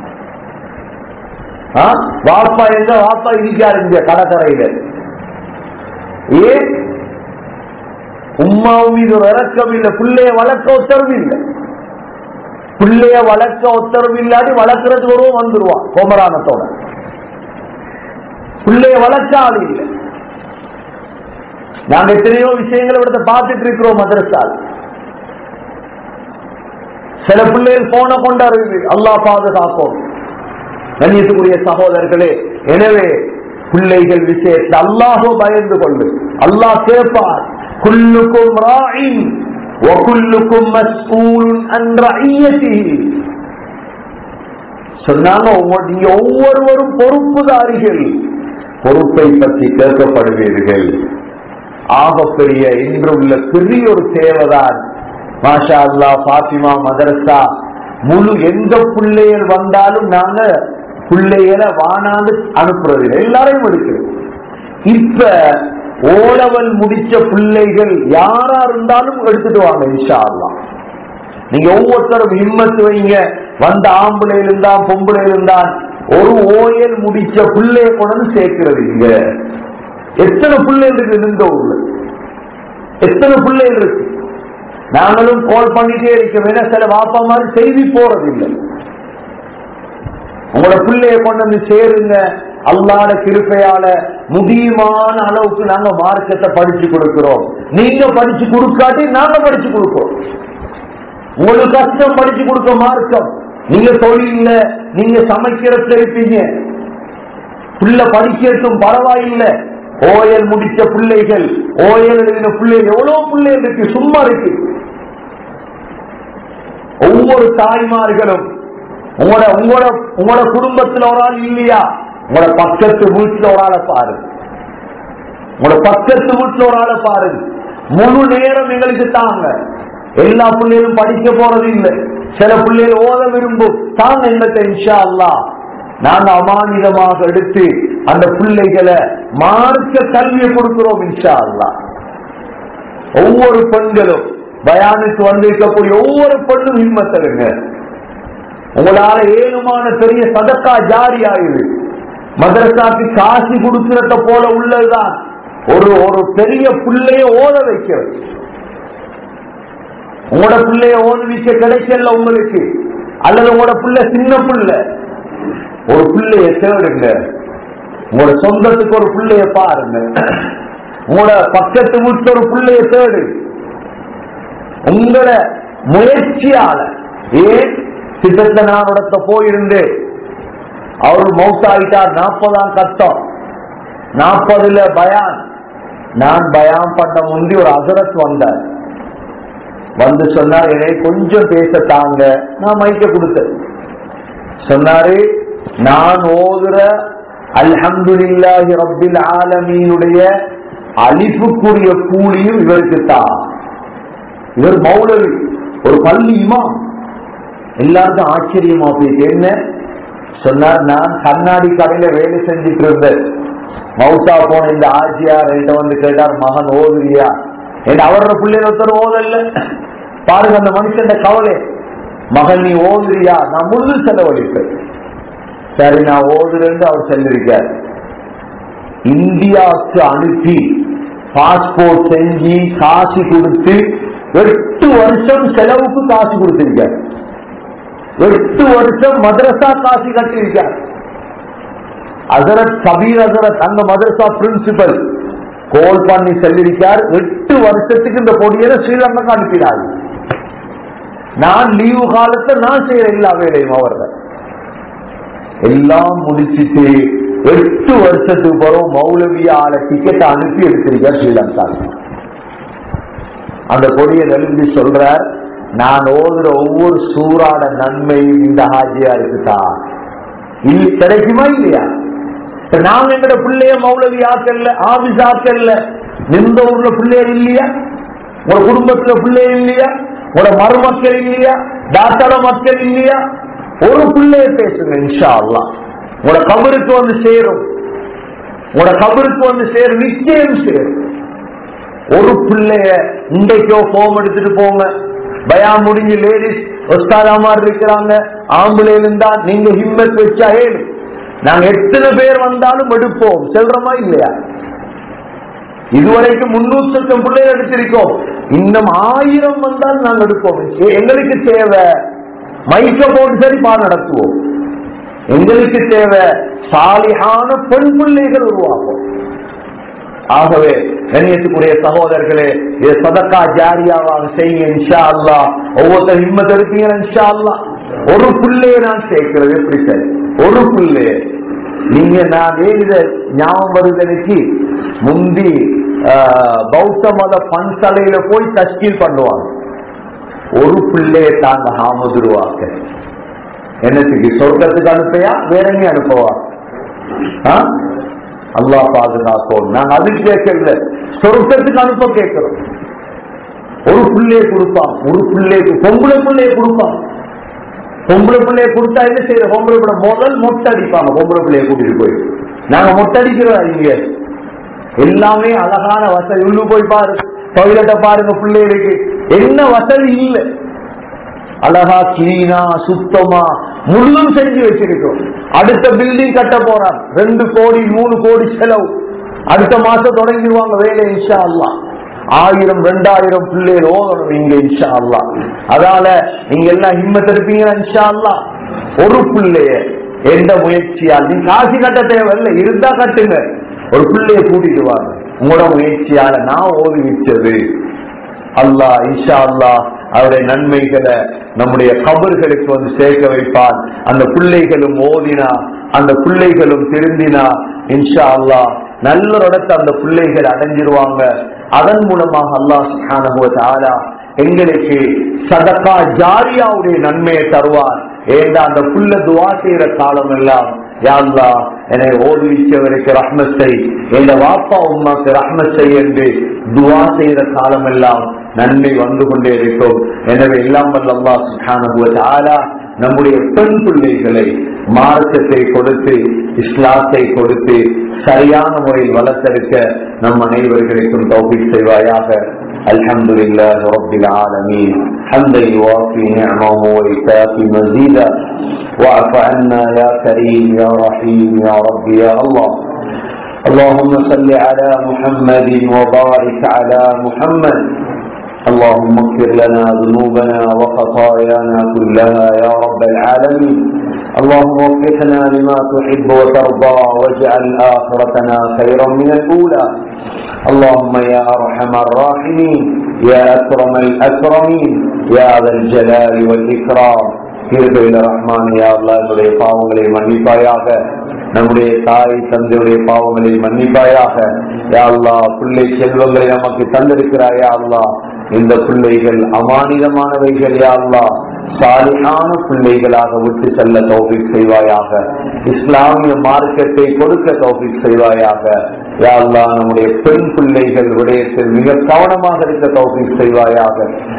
ஆ? வாப்பா எங்க வாப்பா இருக்காரு இங்க கடற்கரையில ஏன் உம்மாவும் மீது ஒரு இறக்கம் இல்லை பிள்ளைய வளர்க்க உத்தரவு இல்லை பிள்ளைய வளர்க்க உத்தரவு இல்லாட்டி வளர்க்கறதுக்கு ஒருவன் வந்துருவான் கோமரானத்தோட பிள்ளைய வளர்க்க ஆள் இல்லை நாங்க எத்தனையோ விஷயங்களை விட பார்த்துட்டு இருக்கிறோம் மதரசால் சில பிள்ளைகள் போன கொண்டாடுது அல்லாஹ் பாதுகாப்போம் கண்ணியத்துக்குரிய சகோதரர்களே எனவே பிள்ளைகள் விஷயத்தை அல்லாஹோ பயந்து கொண்டு அல்லாஹ் கேட்பார் குல்லுக்கும் ராயின் وكلكم مسؤول عن رعيته சொன்னாங்க ஒவ்வொரு- நீங்க ஒவ்வொருவரும் பொறுப்புதாரிகள் பொறுப்பை பற்றி கேட்கப்படுவீர்கள் ஆகப்பெரிய இன்றுள்ள பெரிய ஒரு தேவைதான் மாஷா அல்லா பாத்திமா மதரசா முழு எந்த பிள்ளைகள் வந்தாலும் நாங்க பிள்ளைகளை வானாந்து அனுப்புறது இல்லை. எல்லாரையும் எடுக்கிறோம் இப்ப ஓலவல் முடிச்ச பிள்ளைகள் யாரா இருந்தாலும் எடுத்துட்டு வாங்க இன்ஷா அல்லாஹ் நீங்க ஒவ்வொருத்தரும் ஹிம்மத்து வைங்க வந்த ஆம்பளை இருந்தான் பொம்பளை இருந்தான் ஒரு ஓயல் முடிச்ச பிள்ளைய கொண்டு சேர்க்கிறது இங்க எத்தனை பிள்ளைகள் இருக்கு இந்த ஊர்ல எத்தனை பிள்ளைகள் இருக்கு நாங்களும் கால் பண்ணிட்டே இருக்கோம் ஏன்னா சில வாப்பா மாதிரி செய்தி போறது இல்லை உங்களோட பிள்ளைய கொண்டு வந்து சேருங்க அல்லாட கிருப்பையால முடியுமான அளவுக்கு நாங்க மார்க்கத்தை படிச்சு கொடுக்கிறோம் நீங்க படிச்சு கொடுக்காட்டி நாங்க படிச்சு கொடுக்கிறோம் உங்களுக்கு கஷ்டம் படிச்சு கொடுக்க மார்க்கம் நீங்க தொழில்ல நீங்க சமைக்கிறதுல இருப்பீங்க பிள்ளை படிக்கட்டும் பரவாயில்லை ஓயல் முடிச்ச பிள்ளைகள் ஓயல் எழுதின பிள்ளைகள் எவ்வளவு பிள்ளைகள் இருக்கு சும்மா இருக்கு ஒவ்வொரு தாய்மார்களும் உங்களோட உங்களோட உங்களோட குடும்பத்துல ஒரு ஆள் இல்லையா உங்களோட பக்கத்து வீட்டுல ஒரு ஆளை பாரு உங்களோட பக்கத்து வீட்டுல ஒரு ஆளை பாரு முழு நேரம் எங்களுக்கு தாங்க எல்லா பிள்ளைகளும் படிக்க போறது இல்லை சில பிள்ளைகள் ஓத விரும்பும் தாங்க எங்கள்கிட்ட இன்ஷா அல்லாஹ் நாங்க அமானிதமாக எடுத்து அந்த பிள்ளைகளை மார்க்க கல்வியை கொடுக்கிறோம் இன்ஷா அல்லாஹ் ஒவ்வொரு பெண்களும் பயானுக்கு வந்திருக்கக்கூடிய ஒவ்வொரு பெண்ணும் ஹிம்மத்தருங்க உங்களால ஏழுமான பெரிய சதக்கா ஜாரி ஆயுது மதரசாக்கு காசி கொடுக்கிறத போல உள்ளதுதான் ஒரு ஒரு பெரிய பிள்ளைய ஓத வைக்கிறது உங்களோட பிள்ளைய ஓதுவிக்க கிடைக்கல உங்களுக்கு அல்லது உங்களோட பிள்ளை சின்ன பிள்ளை ஒரு பிள்ளைய தேடுங்க உங்களோட சொந்தத்துக்கு ஒரு பிள்ளைய பாருங்க உங்களோட பக்கத்து வீட்டு ஒரு பிள்ளைய தேடு உங்களோட முயற்சியால ஏன் சித்தத்தை நான் இடத்த போயிருந்து அவர் மௌத்தாயிட்டார் நாற்பதாம் கட்டம் நாற்பதுல பயான் நான் பயான் பண்ண முந்தி ஒரு அசரத் வந்தார் வந்து சொன்னார் என்னை கொஞ்சம் பேச தாங்க நான் மைக்க கொடுத்தேன் சொன்னாரு நான் ஓதுற அல்ஹம்துலில்லாஹி ரப்பில் ஆலமீனுடைய அலிஃபுக்குரிய கூலியும் இவருக்கு தான் இவர் மௌலவி ஒரு பள்ளி இமாம் எல்லாருக்கும் ஆச்சரியமா போயிட்டு என்ன சொன்னார் நான் கண்ணாடி கடையில வேலை செஞ்சுட்டு இருந்தேன் மவுசா போன இந்த ஆஜியார் என்கிட்ட வந்து கேட்டார் மகன் ஓதுறியா என் அவரோட பிள்ளைகள் ஒருத்தர் ஓதல்ல பாருங்க அந்த மனுஷன் கவலை மகன் நீ ஓதுறியா நான் முழு செலவழிப்பேன் சரி நான் ஓதுறேன்னு அவர் சொல்லியிருக்கார் இந்தியாவுக்கு அனுப்பி பாஸ்போர்ட் செஞ்சு காசு கொடுத்து எட்டு வருஷம் செலவுக்கு காசு கொடுத்திருக்கார் எட்டு வருஷம் மதரசா காசு கட்டியிருக்கார் அசரத் கபீர் அசரத் அந்த மதரசா பிரின்சிபல் கோல் பண்ணி சொல்லியிருக்கார் எட்டு வருஷத்துக்கு இந்த பொடியை ஸ்ரீலங்கா அனுப்பினார் நான் லீவு காலத்தை நான் செய்யற எல்லா வேலையும் அவர்கள் எல்லாம் முடிச்சிட்டு எட்டு வருஷத்துக்கு பிறகு மௌலவியால டிக்கெட் அனுப்பி எடுத்திருக்கார் ஸ்ரீலங்கா அந்த கொடியை எழுதி சொல்றார் நான் ஓதுற ஒவ்வொரு சூறான நன்மையும் இந்த ஹாஜியா இருக்குதான் இல்ல கிடைக்குமா இல்லையா இப்ப நாங்க எங்கட பிள்ளைய மௌலவி ஆக்கல்ல ஆபிஸ் ஆக்கல்ல நின்ற ஊர்ல பிள்ளைய இல்லையா உங்க குடும்பத்துல பிள்ளை இல்லையா உங்களோட மருமக்கள் இல்லையா டாக்டர மக்கள் இல்லையா ஒரு பிள்ளைய பேசுங்க இன்ஷா அல்லாஹ் உங்களோட கபருக்கு வந்து சேரும் உங்களோட கபருக்கு வந்து சேரும் நிச்சயம் சேரும் ஒரு பிள்ளைய இன்றைக்கோ போம் எடுத்துட்டு போங்க பயா முடிஞ்சு லேடிஸ் ஒஸ்தாதாமார் இருக்கிறாங்க ஆம்பளையில இருந்தா நீங்க ஹிம்மத் வச்சா ஏழு நாங்க எத்தனை பேர் வந்தாலும் எடுப்போம் செல்றோமா இல்லையா இதுவரைக்கும் முன்னூத்தி லட்சம் பிள்ளைகள் எடுத்திருக்கோம் இன்னும் ஆயிரம் வந்தால் நாங்க எடுப்போம் எ- எங்களுக்கு தேவை மைக்க போட்டு சரி பா நடத்துவோம் எங்களுக்கு தேவை சாலிகான பெண் பிள்ளைகள் உருவாகும் ஆகவே கண்ணியத்துக்குரிய சகோதரர்களே இது சதக்கா ஜாரியாவாக செய்யுங்க இன்ஷா அல்லா ஒவ்வொருத்தர் ஹிம்மத் எடுத்தீங்க இன்ஷா அல்லா ஒரு புள்ளைய நான் சேர்க்கிறது எப்படி சரி ஒரு புள்ளைய நீங்க நான் வேண்டித ஞாபகம் வருது எனக்கு முந்தி ஆஹ், பௌத்த மத பன்சலையில போய் தஸ்கீல் பண்ணுவாங்க ஒரு பிள்ளைய தாங்க ஹாமதுருவாக்க என்னத்துக்கு சொர்க்கத்துக்கு அனுப்பையா வேற எங்க அனுப்புவா ஆ? அல்லாஹ் பாதுகாப்போம் நாங்க அது கேட்கல சொர்க்கத்துக்கு அனுப்ப கேட்கிறோம் ஒரு பிள்ளைய கொடுப்பான் ஒரு பிள்ளைக்கு பொம்பளை பிள்ளைய கொடுப்பான் பொம்பளை பிள்ளைய கொடுத்தா என்ன செய்யற பொம்பளை பிள்ளை முதல் மொட்டை அடிப்பாங்க பொம்பளை பிள்ளைய கூட்டிட்டு போய் நாங்க மொட்டை அடிக்கிறோம் இங்க எல்லாமே அழகான வசதி உள்ள போய் பாரு டாய்லெட்டை பாருங்க பிள்ளைகளுக்கு என்ன வசதி இல்லை அழகா கிளீனா சுத்தமா முழுதும் செஞ்சு வச்சிருக்கோம் அடுத்த பில்டிங் கட்ட போறான் ரெண்டு கோடி மூணு கோடி செலவு அடுத்த மாசம் தொடங்கிடுவாங்க வேலை இன்ஷா அல்லாஹ் ஆயிரம் ரெண்டாயிரம் பிள்ளைகள் ஓதணும் இங்க இன்ஷா அல்லாஹ் அதால நீங்க எல்லாம் ஹிம்மத் இருப்பீங்க இன்ஷா அல்லாஹ் ஒரு பிள்ளைய எந்த முயற்சியால் நீங்க காசு கட்ட தேவையில்லை இருந்தா கட்டுங்க ஒரு பிள்ளைய கூட்டிட்டு வாங்க உங்களோட முயற்சியால நான் ஓதி வச்சது அல்லாஹ் இன்ஷா அல்லாஹ் அவருடைய நன்மைகளை நம்முடைய கபர்களுக்கு வந்து சேர்க்க வைப்பான் அந்த பிள்ளைகளும் ஓதினா அந்த பிள்ளைகளும் திருந்தினா இன்ஷா அல்லாஹ் நல்ல ஒரு இடத்தை அந்த பிள்ளைகள் அடைஞ்சிருவாங்க அதன் மூலமாக அல்லாஹ் சுப்ஹானஹு வ தஆலா எங்களுக்கு சதகா ஜாரியாவுடைய நன்மையை தருவார் ஏண்டா அந்த புள்ள துவா செய்யற காலம் எல்லாம் யா அல்லாஹ் என்னை ஓதுவிச்சவருக்கு ரஹ்மத் செய் என் வாப்பா உமாக்கு ரஹ்மத் செய் என்று துவா செய்யற காலம் எல்லாம் நன்மை வந்து கொண்டே இருக்கும் எனவே எல்லாம் வல்ல அல்லாஹ் சுப்ஹானஹு வ தஆலா நம்முடைய பெண் பிள்ளைகளை மார்க்கத்தை கொடுத்து இஸ்லாத்தை கொடுத்து சரியான முறையில் வளர்த்தெடுக்க நம் அனைவர்களுக்கும் தௌஃபீக் செய்வாயாக الحمد لله رب العالمين حمدا يوافي نعمه ويكافي مزيدا واعف عنا يا كريم يا رحيم يا رب يا الله اللهم صل على محمد وبارك على محمد اللهم اغفر لنا ذنوبنا وخطايانا كلها يا رب العالمين اللهم وفقنا لما تحب وترضى واجعل آخرتنا خيرا من الأولى اللهم يا أرحم الراحمين يا أكرم الأكرمين يا ذا الجلال والإكرام கிருபையில ரஹ்மான் யா அல்லாஹ் என்னுடைய பாவங்களை மன்னிப்பாயாக நம்முடைய தாய் தந்தையுடைய பாவங்களை மன்னிப்பாயாக யா அல்லாஹ் பிள்ளை செல்வங்களை நமக்கு தந்திருக்கிறாய் யா அல்லாஹ் இந்த பிள்ளைகள் அமானிதமானவைகள் யா அல்லாஹ் சாலியான பிள்ளைகளாக விட்டு செல்ல தௌபிக் செய்வாயாக இஸ்லாமிய மார்க்கத்தை கொடுக்க தௌபிக் செய்வாயாக யா அல்லாஹ் நம்முடைய பெண் பிள்ளைகள் விடயத்தில் மிக கவனமாக இருக்க தௌபிக் செய்வாயாக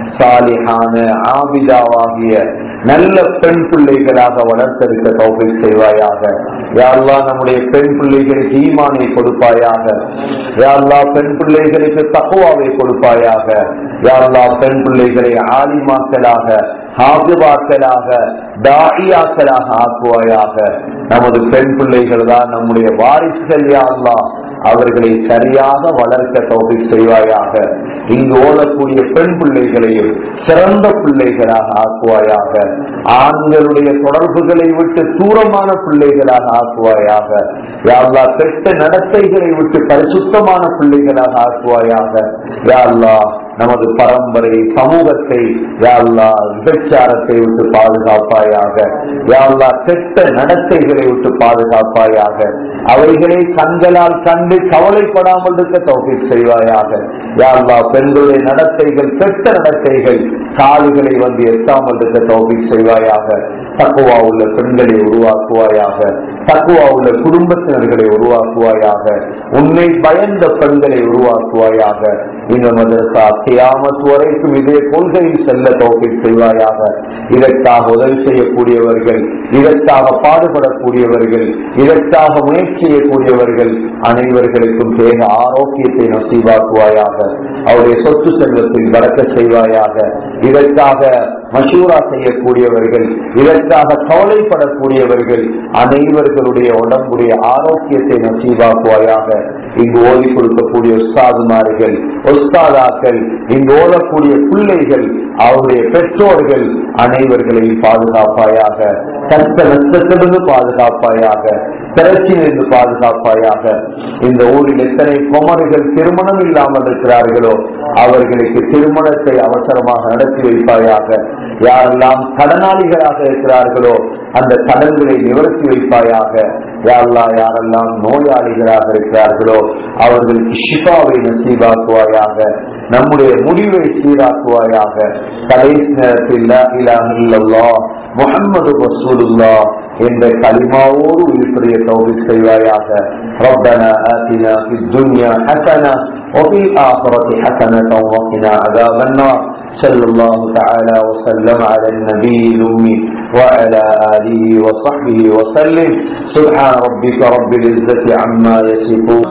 சாலிஹான ஆபிதாவாகிய நல்ல பெண் பிள்ளைகளாக வளர்த்தெடுக்க தௌபிக் செய்வாயாக யா அல்லாஹ் நம்முடைய பெண் பிள்ளைகளுக்கு ஈமானை கொடுப்பாயாக யா அல்லாஹ் பெண் பிள்ளைகளுக்கு தக்குவாவை கொடுப்பாயாக யா அல்லாஹ் பெண் பிள்ளைகளை ஆலிமாக்களாக ஹாபிபாக்களாக தாயியாக்களாக ஆக்குவாயாக நமது பெண் பிள்ளைகள் தான் நம்முடைய வாரிசுகள் யா அல்லாஹ் அவர்களை சரியாக வளர்க்க தௌபி செய்வாயாக இங்கு ஓடக்கூடிய பெண் பிள்ளைகளையும் சிறந்த பிள்ளைகளாக ஆக்குவாயாக ஆண்களுடைய தொடர்புகளை விட்டு தூரமான பிள்ளைகளாக ஆக்குவாயாக யாழ்லா கெட்ட நடத்தைகளை விட்டு பரிசுத்தமான பிள்ளைகளாக ஆக்குவாயாக யாழ்லா நமது பரம்பரை சமூகத்தை யாழ்லா விபச்சாரத்தை விட்டு பாதுகாப்பாயாக யாழ்லா கெட்ட நடத்தைகளை விட்டு பாதுகாப்பாயாக அவைகளை கண்களால் கண்டு கவலைப்படாமல் இருக்க தௌஃபீக் செய்வாயாக யாழ்லா பெண்களுடைய நடத்தைகள் கெட்ட நடத்தைகள் கால்களை வந்து எட்டாமல் இருக்க தௌஃபீக் செய்வாயாக தக்குவா உள்ள பெண்களை உருவாக்குவாயாக தக்குவா உள்ள குடும்பத்தினர்களை உருவாக்குவாயாக உன்னை பயந்த பெண்களை உருவாக்குவாயாக இந்த மதரசா கியாமத் வரைக்கும் இதே கொள்கையில் செல்ல தௌஃபீக் செய்வாயாக இதற்காக உதவி செய்யக்கூடியவர்கள் இதற்காக பாடுபடக்கூடியவர்கள் இதற்காக முயற்சி செய்யக்கூடியவர்கள் அனைவர்களுக்கும் தேக ஆரோக்கியத்தை நசீவாக்குவாயாக அவருடைய சொத்து செல்வத்தில் வளர்க்க செய்வாயாக இதற்காக மசூரா செய்யக்கூடியவர்கள் இதற்காக கவலைப்படக்கூடியவர்கள் அனைவர்களுடைய உடம்புடைய ஆரோக்கியத்தை நசீவாக்குவாயாக இங்கு ஓதி கொடுக்கக்கூடிய உஸ்தாதுமார்கள் உஸ்தாதாக்கள் இங்கு ஓதக்கூடிய பிள்ளைகள் அவருடைய பெற்றோர்கள் அனைவர்களையும் பாதுகாப்பாயாக கஷ்ட நஷ்டத்திலிருந்து பாதுகாப்பாயாக பிரச்சினிலிருந்து பாதுகாப்பாயாக இந்த ஊரில் எத்தனை குமரிகள் திருமணம் இல்லாமல் இருக்கிறார்களோ அவர்களுக்கு திருமணத்தை அவசரமாக நடத்தி வைப்பாயாக யாரெல்லாம் கடனாளிகளாக இருக்கிறார்களோ அந்த கடன்களை நிவர்த்தி வைப்பாயாக யாரெல்லாம் யாரெல்லாம் நோயாளிகளாக இருக்கிறார்களோ அவர்களுக்கு ஷிஃபாவை நசீபாக்குவாயாக நம்முடைய முடிவை சீராக்குவாயாக கடைசி நேரத்தில் லா இலாஹ இல்லல்லாஹ் முஹம்மது ரசூலுல்லாஹ் என்ற கலிமாவோடு உயிர்ப்புடைய தௌபிக் செய்வாயாக ربنا آتنا في الدنيا حسنة وفي الآخرة حسنة وقنا عذاب النار صلى الله تعالى وسلم على النبي الأمي وعلى آله وصحبه وسلم سبحان ربك رب العزة عما يصفون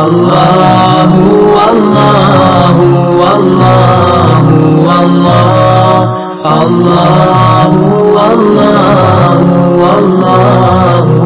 الله والله والله والله الله والله والله